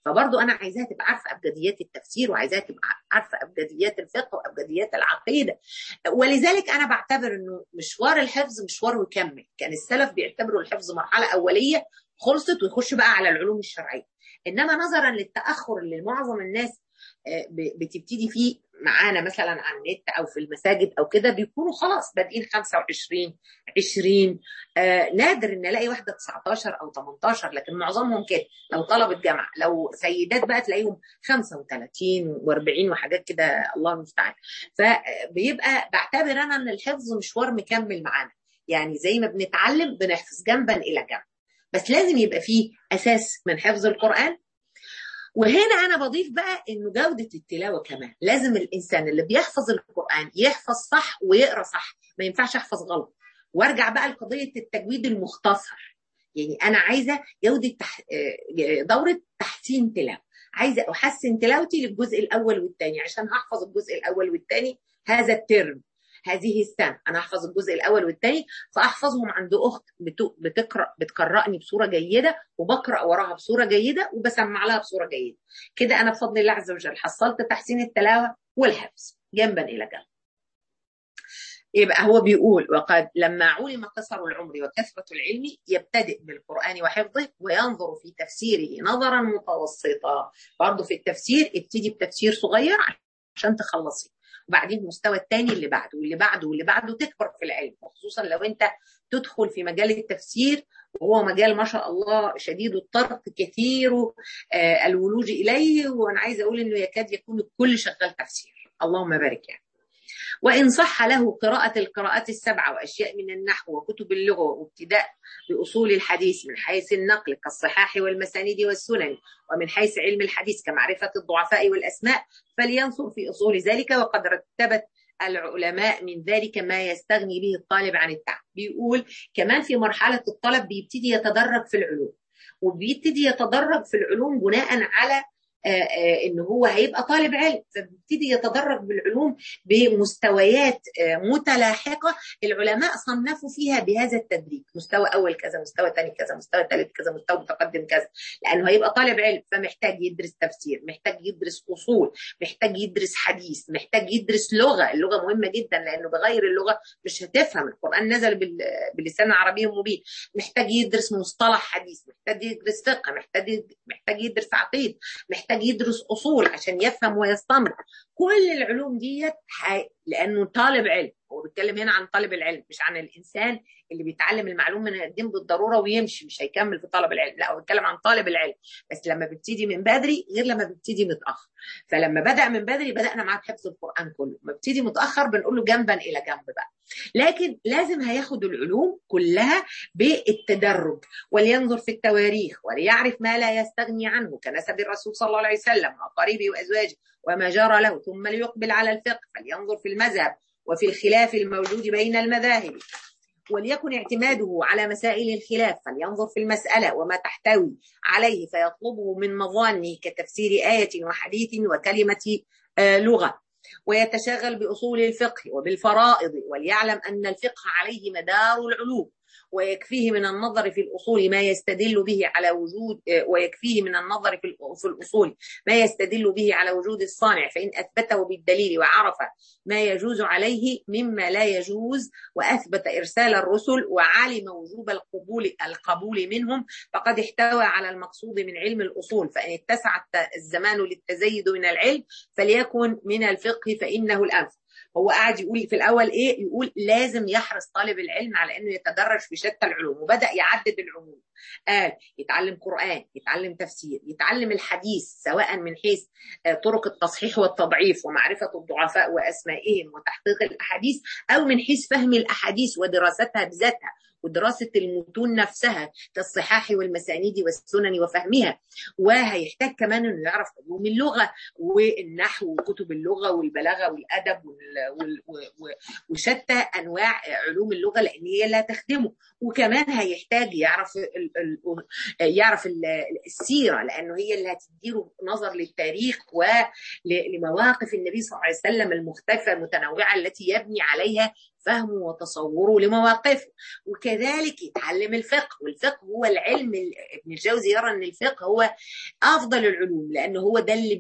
S1: فبرضو انا عايزاها تبقى عارفه ابجديات التفسير وعايزاها تبقى عارفه ابجديات الفقه وابجديات العقيده ولذلك انا بعتبر انه مشوار الحفظ مشوار ويكمل كان السلف بيعتبروا الحفظ مرحله اوليه خلصت ويخش بقى على العلوم الشرعيه انما نظرا للتاخر اللي معظم الناس بتبتدي فيه معانا مثلا على النت او في المساجد او كده بيكونوا خلاص بادئين 25 20 آه نادر ان الاقي واحده 19 او 18 لكن معظمهم كده لو طلبه جامعه لو سيدات بقى تلاقيهم 35 و40 وحاجات كده الله المستعان فبيبقى بعتبر انا ان الحفظ مشوار مكمل معانا يعني زي ما بنتعلم بنحفظ جنبا الى جنب بس لازم يبقى فيه اساس من حفظ القران وهنا انا بضيف بقى انه جوده التلاوه كمان لازم الانسان اللي بيحفظ القران يحفظ صح ويقرا صح ما ينفعش احفظ غلط وارجع بقى لقضيه التجويد المختصر يعني انا عايزه جوده تح... دوره تحسين تلاوه عايزه احسن تلاوتي للجزء الاول والثاني عشان هحفظ الجزء الاول والثاني هذا الترم هذه السنه انا احفظ الجزء الاول والثاني فاحفظهم عند اخت بتقرا بتقراني بصوره جيده وبقرا وراها بصوره جيده وبسمع لها بصوره جيده كده انا بفضل الله عز وجل حصلت تحسين التلاوه والحفظ جنبا الى جنب يبقى هو بيقول وقد لما علم قصر العمر وكثرة العلم يبتدئ بالقرآن وحفظه وينظر في تفسيره نظرا متوسطا برضه في التفسير ابتدي بتفسير صغير عشان تخلصي وبعدين المستوى الثاني اللي بعده واللي بعده واللي بعده تكبر في العلم وخصوصا لو انت تدخل في مجال التفسير وهو مجال ما شاء الله شديد الطرق كثير آه الولوج اليه وانا عايزه اقول انه يكاد يكون الكل شغال تفسير اللهم بارك يعني وإن صح له قراءة القراءات السبعة وأشياء من النحو وكتب اللغة وابتداء بأصول الحديث من حيث النقل كالصحاح والمسانيد والسنن ومن حيث علم الحديث كمعرفة الضعفاء والأسماء فلينصر في أصول ذلك وقد رتبت العلماء من ذلك ما يستغني به الطالب عن التعب بيقول كمان في مرحلة الطلب بيبتدي يتدرج في العلوم وبيبتدي يتدرج في العلوم بناء على ان هو هيبقى طالب علم فبيبتدي يتدرج بالعلوم بمستويات متلاحقه العلماء صنفوا فيها بهذا التدريج مستوى اول كذا مستوى ثاني كذا مستوى ثالث كذا مستوى متقدم كذا لانه هيبقى طالب علم فمحتاج يدرس تفسير محتاج يدرس اصول محتاج يدرس حديث محتاج يدرس لغه اللغه مهمه جدا لانه بغير اللغه مش هتفهم القران نزل باللسان العربي المبين محتاج يدرس مصطلح حديث محتاج يدرس فقه محتاج محتاج يدرس عقيده محتاج محتاج يدرس اصول عشان يفهم ويستنبط كل العلوم ديت حي... لانه طالب علم هو بيتكلم هنا عن طالب العلم مش عن الانسان اللي بيتعلم المعلومه من الدين بالضروره ويمشي مش هيكمل في طلب العلم لا هو بيتكلم عن طالب العلم بس لما بيبتدي من بدري غير لما بيبتدي متاخر فلما بدا من بدري بدانا معاه بحفظ القران كله لما بيبتدي متاخر بنقول له جنبا الى جنب بقى لكن لازم هياخد العلوم كلها بالتدرج ولينظر في التواريخ وليعرف ما لا يستغني عنه كنسب الرسول صلى الله عليه وسلم وقريبه وازواجه وما جرى له ثم ليقبل على الفقه فلينظر في المذهب وفي الخلاف الموجود بين المذاهب وليكن اعتماده على مسائل الخلاف فلينظر في المسألة وما تحتوي عليه فيطلبه من مظانه كتفسير آية وحديث وكلمة آه لغة ويتشغل بأصول الفقه وبالفرائض وليعلم أن الفقه عليه مدار العلوم ويكفيه من النظر في الأصول ما يستدل به على وجود ويكفيه من النظر في الأصول ما يستدل به على وجود الصانع فإن أثبته بالدليل وعرف ما يجوز عليه مما لا يجوز وأثبت إرسال الرسل وعلم وجوب القبول القبول منهم فقد احتوى على المقصود من علم الأصول فإن اتسع الزمان للتزيد من العلم فليكن من الفقه فإنه الأنفع هو قاعد يقول في الاول ايه يقول لازم يحرص طالب العلم على انه يتدرج في شتى العلوم وبدا يعدد العلوم قال يتعلم قران يتعلم تفسير يتعلم الحديث سواء من حيث طرق التصحيح والتضعيف ومعرفه الضعفاء واسمائهم وتحقيق الاحاديث او من حيث فهم الاحاديث ودراستها بذاتها ودراسة المتون نفسها كالصحاح والمسانيد والسنن وفهمها وهيحتاج كمان انه يعرف علوم اللغة والنحو وكتب اللغة والبلاغة والأدب وشتى أنواع علوم اللغة لأن هي لا تخدمه وكمان هيحتاج يعرف ال ال يعرف ال السيرة لأنه هي اللي هتديله نظر للتاريخ ولمواقف النبي صلى الله عليه وسلم المختلفة المتنوعة التي يبني عليها فهمه وتصوره لمواقفه وكذلك يتعلم الفقه والفقه هو العلم ابن الجوزي يرى ان الفقه هو افضل العلوم لانه هو ده اللي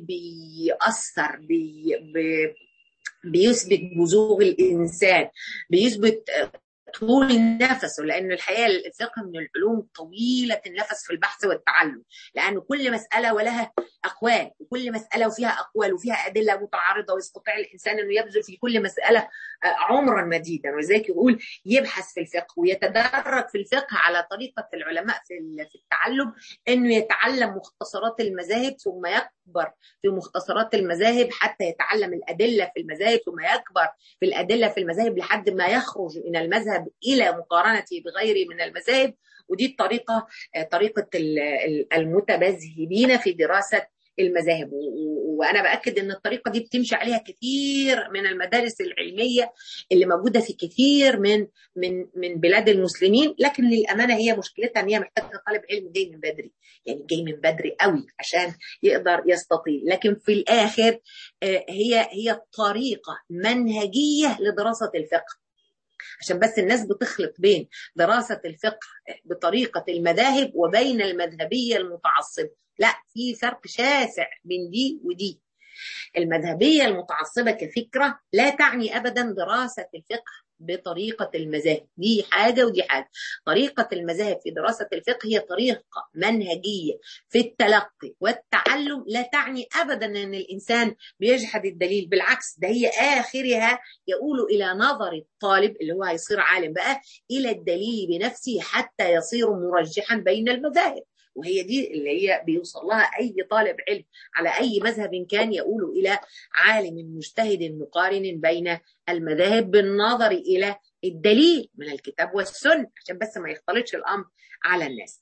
S1: بيأثر بي بي بيثبت بزوغ الانسان بيثبت طول النفس لان الحقيقه الفقه من العلوم طويله النفس في البحث والتعلم لان كل مساله ولها اقوال وكل مساله وفيها اقوال وفيها ادله متعارضه ويستطيع الانسان انه يبذل في كل مساله عمرا مديدا ولذلك يقول يبحث في الفقه ويتدرج في الفقه على طريقه العلماء في في التعلم انه يتعلم مختصرات المذاهب ثم يكبر في مختصرات المذاهب حتى يتعلم الادله في المذاهب ثم يكبر في الادله في المذاهب لحد ما يخرج من المذهب الى مقارنته بغيره من المذاهب ودي الطريقه طريقه المتبذهبين في دراسه المذاهب وانا باكد ان الطريقه دي بتمشي عليها كثير من المدارس العلميه اللي موجوده في كثير من من من بلاد المسلمين لكن للامانه هي مشكلتها ان هي محتاجه طالب علم جاي من بدري يعني جاي من بدري قوي عشان يقدر يستطيع لكن في الاخر هي هي طريقه منهجيه لدراسه الفقه عشان بس الناس بتخلط بين دراسة الفقه بطريقة المذاهب وبين المذهبية المتعصبة لا في فرق شاسع بين دي ودي المذهبية المتعصبة كفكرة لا تعني أبدا دراسة الفقه بطريقة المذاهب دي حاجة ودي حاجة طريقة المذاهب في دراسة الفقه هي طريقة منهجية في التلقي والتعلم لا تعني أبدا أن الإنسان بيجحد الدليل بالعكس ده هي آخرها يقول إلى نظر الطالب اللي هو هيصير عالم بقى إلى الدليل بنفسه حتى يصير مرجحا بين المذاهب وهي دي اللي هي بيوصل لها اي طالب علم على اي مذهب كان يقول الى عالم مجتهد مقارن بين المذاهب بالنظر الى الدليل من الكتاب والسنه عشان بس ما يختلطش الامر على الناس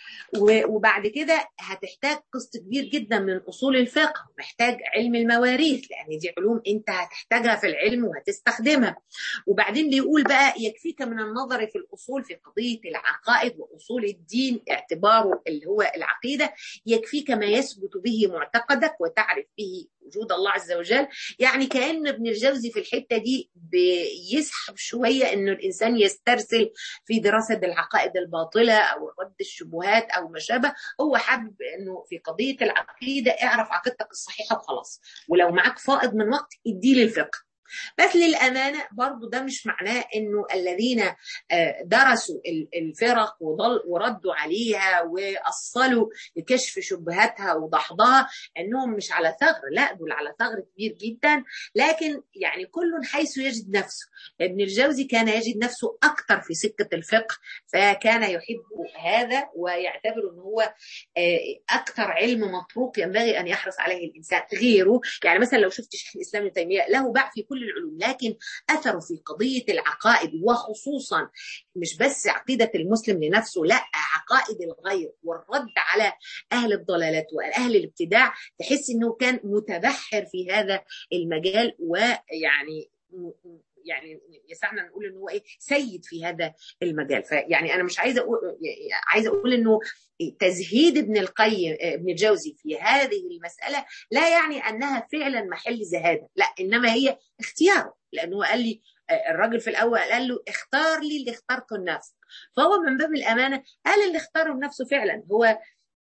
S1: وبعد كده هتحتاج قسط كبير جدا من اصول الفقه محتاج علم المواريث لان دي علوم انت هتحتاجها في العلم وهتستخدمها وبعدين بيقول بقى يكفيك من النظر في الاصول في قضيه العقائد واصول الدين اعتباره اللي هو العقيده يكفيك ما يثبت به معتقدك وتعرف به وجود الله عز وجل يعني كأن ابن الجوزي في الحتة دي بيسحب شوية انه الانسان يسترسل في دراسة العقائد الباطلة او رد الشبهات او ما شابه هو حابب انه في قضية العقيدة اعرف عقيدتك الصحيحة وخلاص ولو معاك فائض من وقت اديه للفقه بس للأمانة برضو ده مش معناه أنه الذين درسوا الفرق وضل وردوا عليها وأصلوا لكشف شبهاتها وضحضها أنهم مش على ثغر لا دول على ثغر كبير جدا لكن يعني كل حيث يجد نفسه ابن الجوزي كان يجد نفسه أكثر في سكة الفقه فكان يحب هذا ويعتبر أنه هو أكثر علم مطروق ينبغي أن يحرص عليه الإنسان غيره يعني مثلا لو شفت شيخ الإسلام ابن تيمية له باع في كل العلوم لكن اثره في قضيه العقائد وخصوصا مش بس عقيده المسلم لنفسه لا عقائد الغير والرد على اهل الضلالات واهل الابتداع تحس انه كان متبحر في هذا المجال ويعني يعني يسعنا نقول ان هو ايه سيد في هذا المجال فيعني انا مش عايزه اقول عايزه اقول انه تزهيد ابن القيم ابن الجوزي في هذه المساله لا يعني انها فعلا محل زهاده لا انما هي اختياره لانه قال لي الراجل في الاول قال له اختار لي اللي اخترته النفس فهو من باب الامانه قال اللي اختاره بنفسه فعلا هو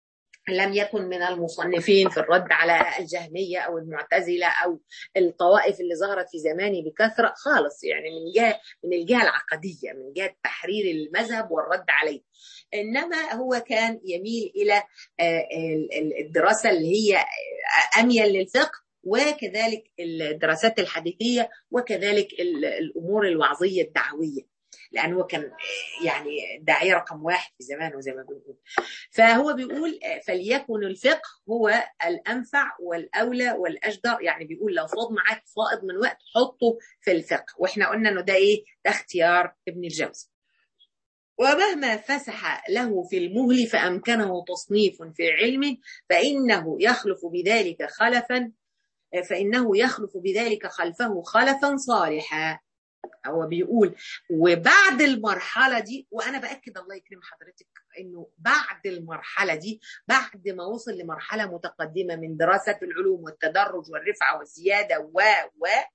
S1: لم يكن من المصنفين في الرد على الجهمية أو المعتزلة أو الطوائف اللي ظهرت في زمانه بكثرة خالص يعني من جهة من الجهة العقدية من جهة تحرير المذهب والرد عليه إنما هو كان يميل إلى الدراسة اللي هي أميل للفقه وكذلك الدراسات الحديثية وكذلك الأمور الوعظية الدعوية لأنه هو كان يعني داعية رقم واحد في زمانه زي ما بنقول فهو بيقول فليكن الفقه هو الأنفع والأولى والأجدر يعني بيقول لو فاض معاك فائض من وقت حطه في الفقه وإحنا قلنا إنه ده إيه ده اختيار ابن الجوزي ومهما فسح له في المهل فأمكنه تصنيف في علمه فإنه يخلف بذلك خلفا فإنه يخلف بذلك خلفه خلفا صالحا هو بيقول وبعد المرحله دي وانا باكد الله يكرم حضرتك انه بعد المرحله دي بعد ما وصل لمرحله متقدمه من دراسه العلوم والتدرج والرفعه والزياده و و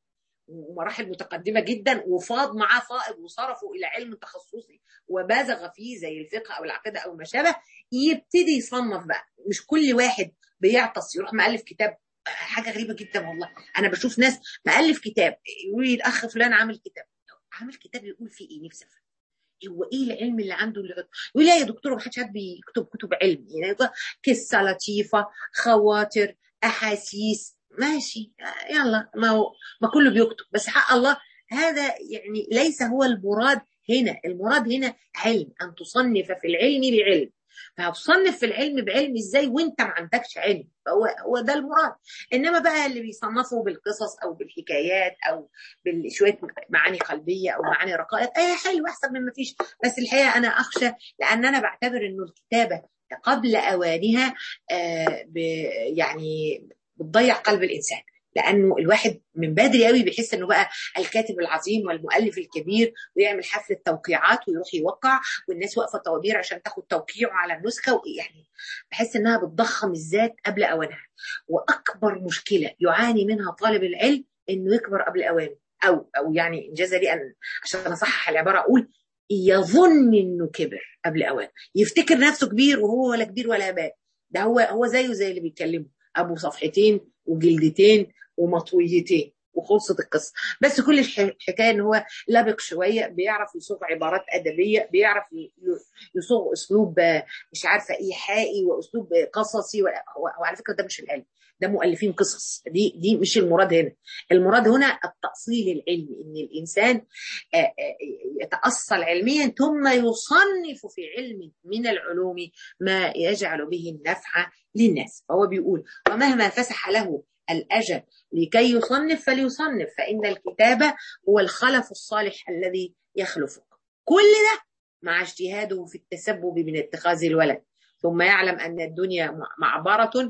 S1: ومراحل متقدمه جدا وفاض معاه فائض وصرفوا الى علم تخصصي وبازغ فيه زي الفقه او العقيده او ما شابه يبتدي يصنف بقى مش كل واحد بيعطس يروح مؤلف كتاب حاجه غريبه جدا والله انا بشوف ناس مؤلف كتاب يقول لي الاخ فلان عامل كتاب عامل كتاب يقول فيه ايه نفسي افهم هو ايه العلم اللي عنده اللي يقول لا يا دكتور ما حدش بيكتب كتب علم يعني قصه لطيفه خواطر احاسيس ماشي يلا ما هو ما كله بيكتب بس حق الله هذا يعني ليس هو المراد هنا المراد هنا علم ان تصنف في العلم بعلم فهتصنف في العلم بعلم ازاي وانت ما عندكش علم فهو هو ده المراد انما بقى اللي بيصنفوا بالقصص او بالحكايات او بشويه معاني قلبيه او معاني رقائق ايه حلو احسن من ما فيش بس الحقيقه انا اخشى لان انا بعتبر انه الكتابه قبل اوانها آه يعني بتضيع قلب الانسان لانه الواحد من بدري قوي بيحس انه بقى الكاتب العظيم والمؤلف الكبير ويعمل حفله توقيعات ويروح يوقع والناس واقفه طوابير عشان تاخد توقيعه على النسخه يعني بحس انها بتضخم الذات قبل اوانها واكبر مشكله يعاني منها طالب العلم انه يكبر قبل اوانه او او يعني انجاز لي ان عشان اصحح العباره اقول يظن انه كبر قبل اوانه يفتكر نفسه كبير وهو ولا كبير ولا بال ده هو هو زيه زي اللي بيتكلموا ابو صفحتين وجلدتين ومطويتين وخلصت القصه بس كل الحكايه ان هو لبق شويه بيعرف يصوغ عبارات ادبيه بيعرف يصوغ اسلوب مش عارفه ايحائي واسلوب قصصي وعلى فكره ده مش العلم ده مؤلفين قصص دي دي مش المراد هنا المراد هنا التاصيل العلمي ان الانسان يتاصل علميا ثم يصنف في علم من العلوم ما يجعل به النفع للناس فهو بيقول ومهما فسح له الأجل لكي يصنف فليصنف فإن الكتابة هو الخلف الصالح الذي يخلفك كل ده مع اجتهاده في التسبب من اتخاذ الولد ثم يعلم أن الدنيا معبرة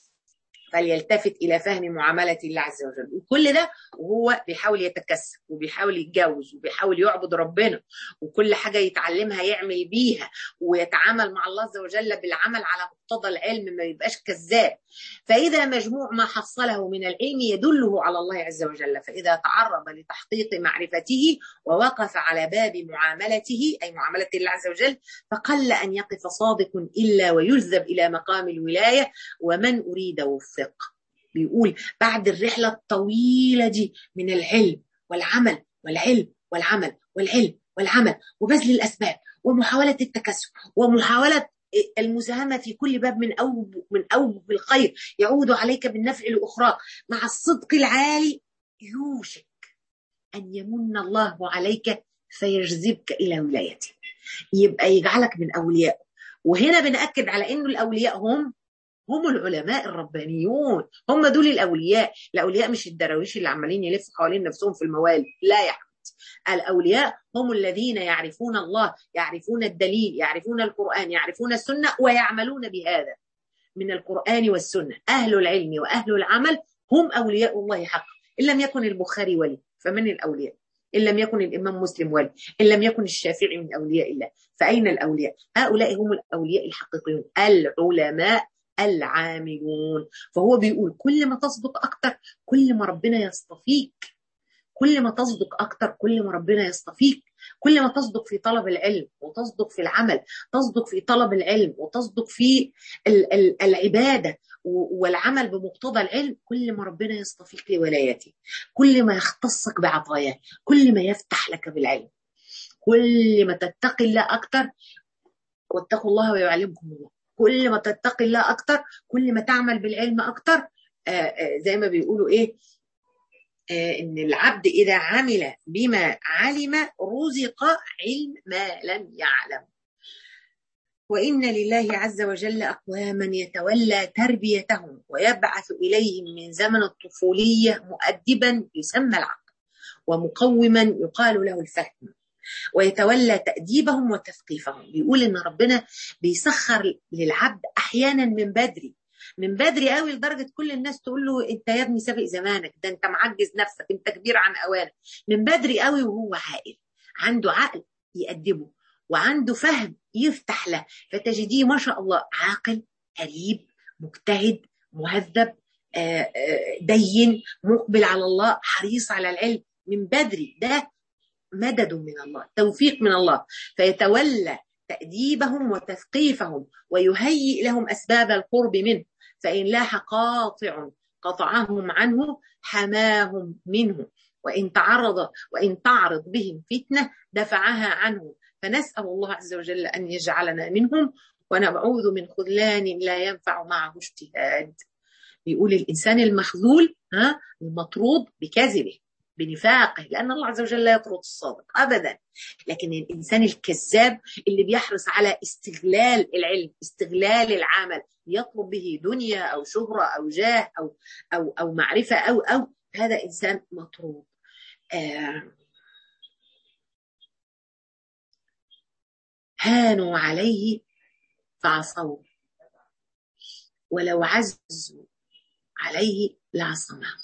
S1: فليلتفت الى فهم معامله الله عز وجل وكل ده وهو بيحاول يتكسب وبيحاول يتجوز وبيحاول يعبد ربنا وكل حاجه يتعلمها يعمل بيها ويتعامل مع الله عز وجل بالعمل على مقتضى العلم ما يبقاش كذاب فاذا مجموع ما حصله من العلم يدله على الله عز وجل فاذا تعرض لتحقيق معرفته ووقف على باب معاملته اي معامله الله عز وجل فقل ان يقف صادق الا ويجذب الى مقام الولايه ومن اريد وفق بيقول بعد الرحلة الطويلة دي من العلم والعمل والعلم والعمل والعلم والعمل وبذل الأسباب ومحاولة التكسب ومحاولة المساهمة في كل باب من أوجه من أوجه الخير يعود عليك بالنفع الأخرى مع الصدق العالي يوشك أن يمن الله عليك فيجذبك إلى ولايته يبقى يجعلك من أوليائه وهنا بنأكد على أنه الأولياء هم هم العلماء الربانيون هم دول الاولياء الاولياء مش الدراويش اللي عمالين يلفوا حوالين نفسهم في الموالد لا يا حبيبتي الاولياء هم الذين يعرفون الله يعرفون الدليل يعرفون القران يعرفون السنه ويعملون بهذا من القران والسنه اهل العلم واهل العمل هم اولياء الله حقا ان لم يكن البخاري ولي فمن الاولياء إن لم يكن الإمام مسلم ولي إن لم يكن الشافعي من أولياء الله فأين الأولياء هؤلاء هم الأولياء الحقيقيون العلماء العاملون فهو بيقول كل ما تصدق اكتر كل ما ربنا يصطفيك كل ما تصدق اكتر كل ما ربنا يصطفيك كل ما تصدق في طلب العلم وتصدق في العمل تصدق في طلب العلم وتصدق في العباده والعمل بمقتضى العلم كل ما ربنا يصطفيك لولايته كل ما يختصك بعطاياه كل ما يفتح لك بالعلم كل ما تتقي الله اكتر واتقوا الله ويعلمكم الله كل ما تتقي الله اكتر كل ما تعمل بالعلم اكتر آآ آآ زي ما بيقولوا ايه ان العبد اذا عمل بما علم رزق علم ما لم يعلم وان لله عز وجل اقواما يتولى تربيتهم ويبعث اليهم من زمن الطفوليه مؤدبا يسمى العقل ومقوما يقال له الفهم ويتولى تأديبهم وتثقيفهم بيقول ان ربنا بيسخر للعبد احيانا من بدري من بدري قوي لدرجه كل الناس تقول له انت يا ابني سابق زمانك ده انت معجز نفسك انت كبير عن اوانك من بدري قوي وهو عاقل عنده عقل يأدبه وعنده فهم يفتح له فتجديه ما شاء الله عاقل قريب مجتهد مهذب دين مقبل على الله حريص على العلم من بدري ده مدد من الله توفيق من الله فيتولى تأديبهم وتثقيفهم ويهيئ لهم أسباب القرب منه فإن لاح قاطع قطعهم عنه حماهم منه وإن تعرض وإن تعرض بهم فتنة دفعها عنه فنسأل الله عز وجل أن يجعلنا منهم ونعوذ من خذلان لا ينفع معه اجتهاد بيقول الإنسان المخذول ها المطرود بكذبه بنفاقه لأن الله عز وجل لا يطرد الصادق أبدا لكن الإنسان الكذاب اللي بيحرص على استغلال العلم استغلال العمل يطلب به دنيا أو شهرة أو جاه أو أو أو معرفة أو أو هذا إنسان مطرود آه هانوا عليه فعصوه ولو عزوا عليه لعصمه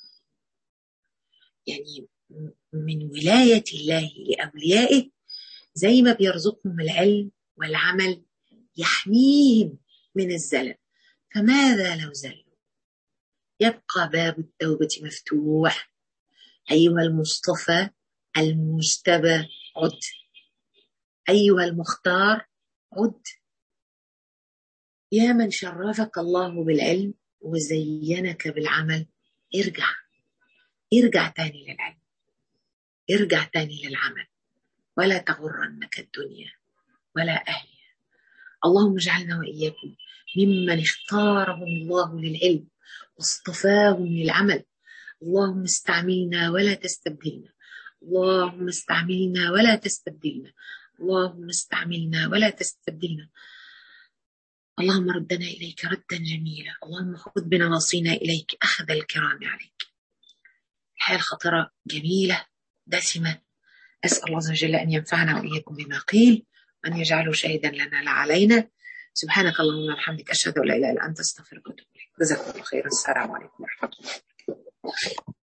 S1: يعني من ولاية الله لأوليائه زي ما بيرزقهم العلم والعمل يحميهم من الزلل فماذا لو زلوا يبقى باب التوبة مفتوح أيها المصطفى المجتبى عد أيها المختار عد يا من شرفك الله بالعلم وزينك بالعمل ارجع ارجع تاني للعلم ارجع تاني للعمل ولا تغرنك الدنيا ولا أهلها اللهم اجعلنا وإياكم ممن اختارهم الله للعلم واصطفاهم للعمل اللهم استعملنا ولا تستبدلنا اللهم استعملنا ولا تستبدلنا اللهم استعملنا ولا تستبدلنا اللهم ردنا إليك ردا جميلا اللهم خذ بنواصينا إليك أخذ الكرام عليك حال خطرة جميلة دسمة أسأل الله عز وجل أن ينفعنا وإياكم بما قيل أن يجعله شهيدا لنا لا علينا سبحانك اللهم وبحمدك أشهد أن لا إله إلا أنت أستغفرك وأتوب إليك جزاكم الله خيرا السلام عليكم ورحمة الله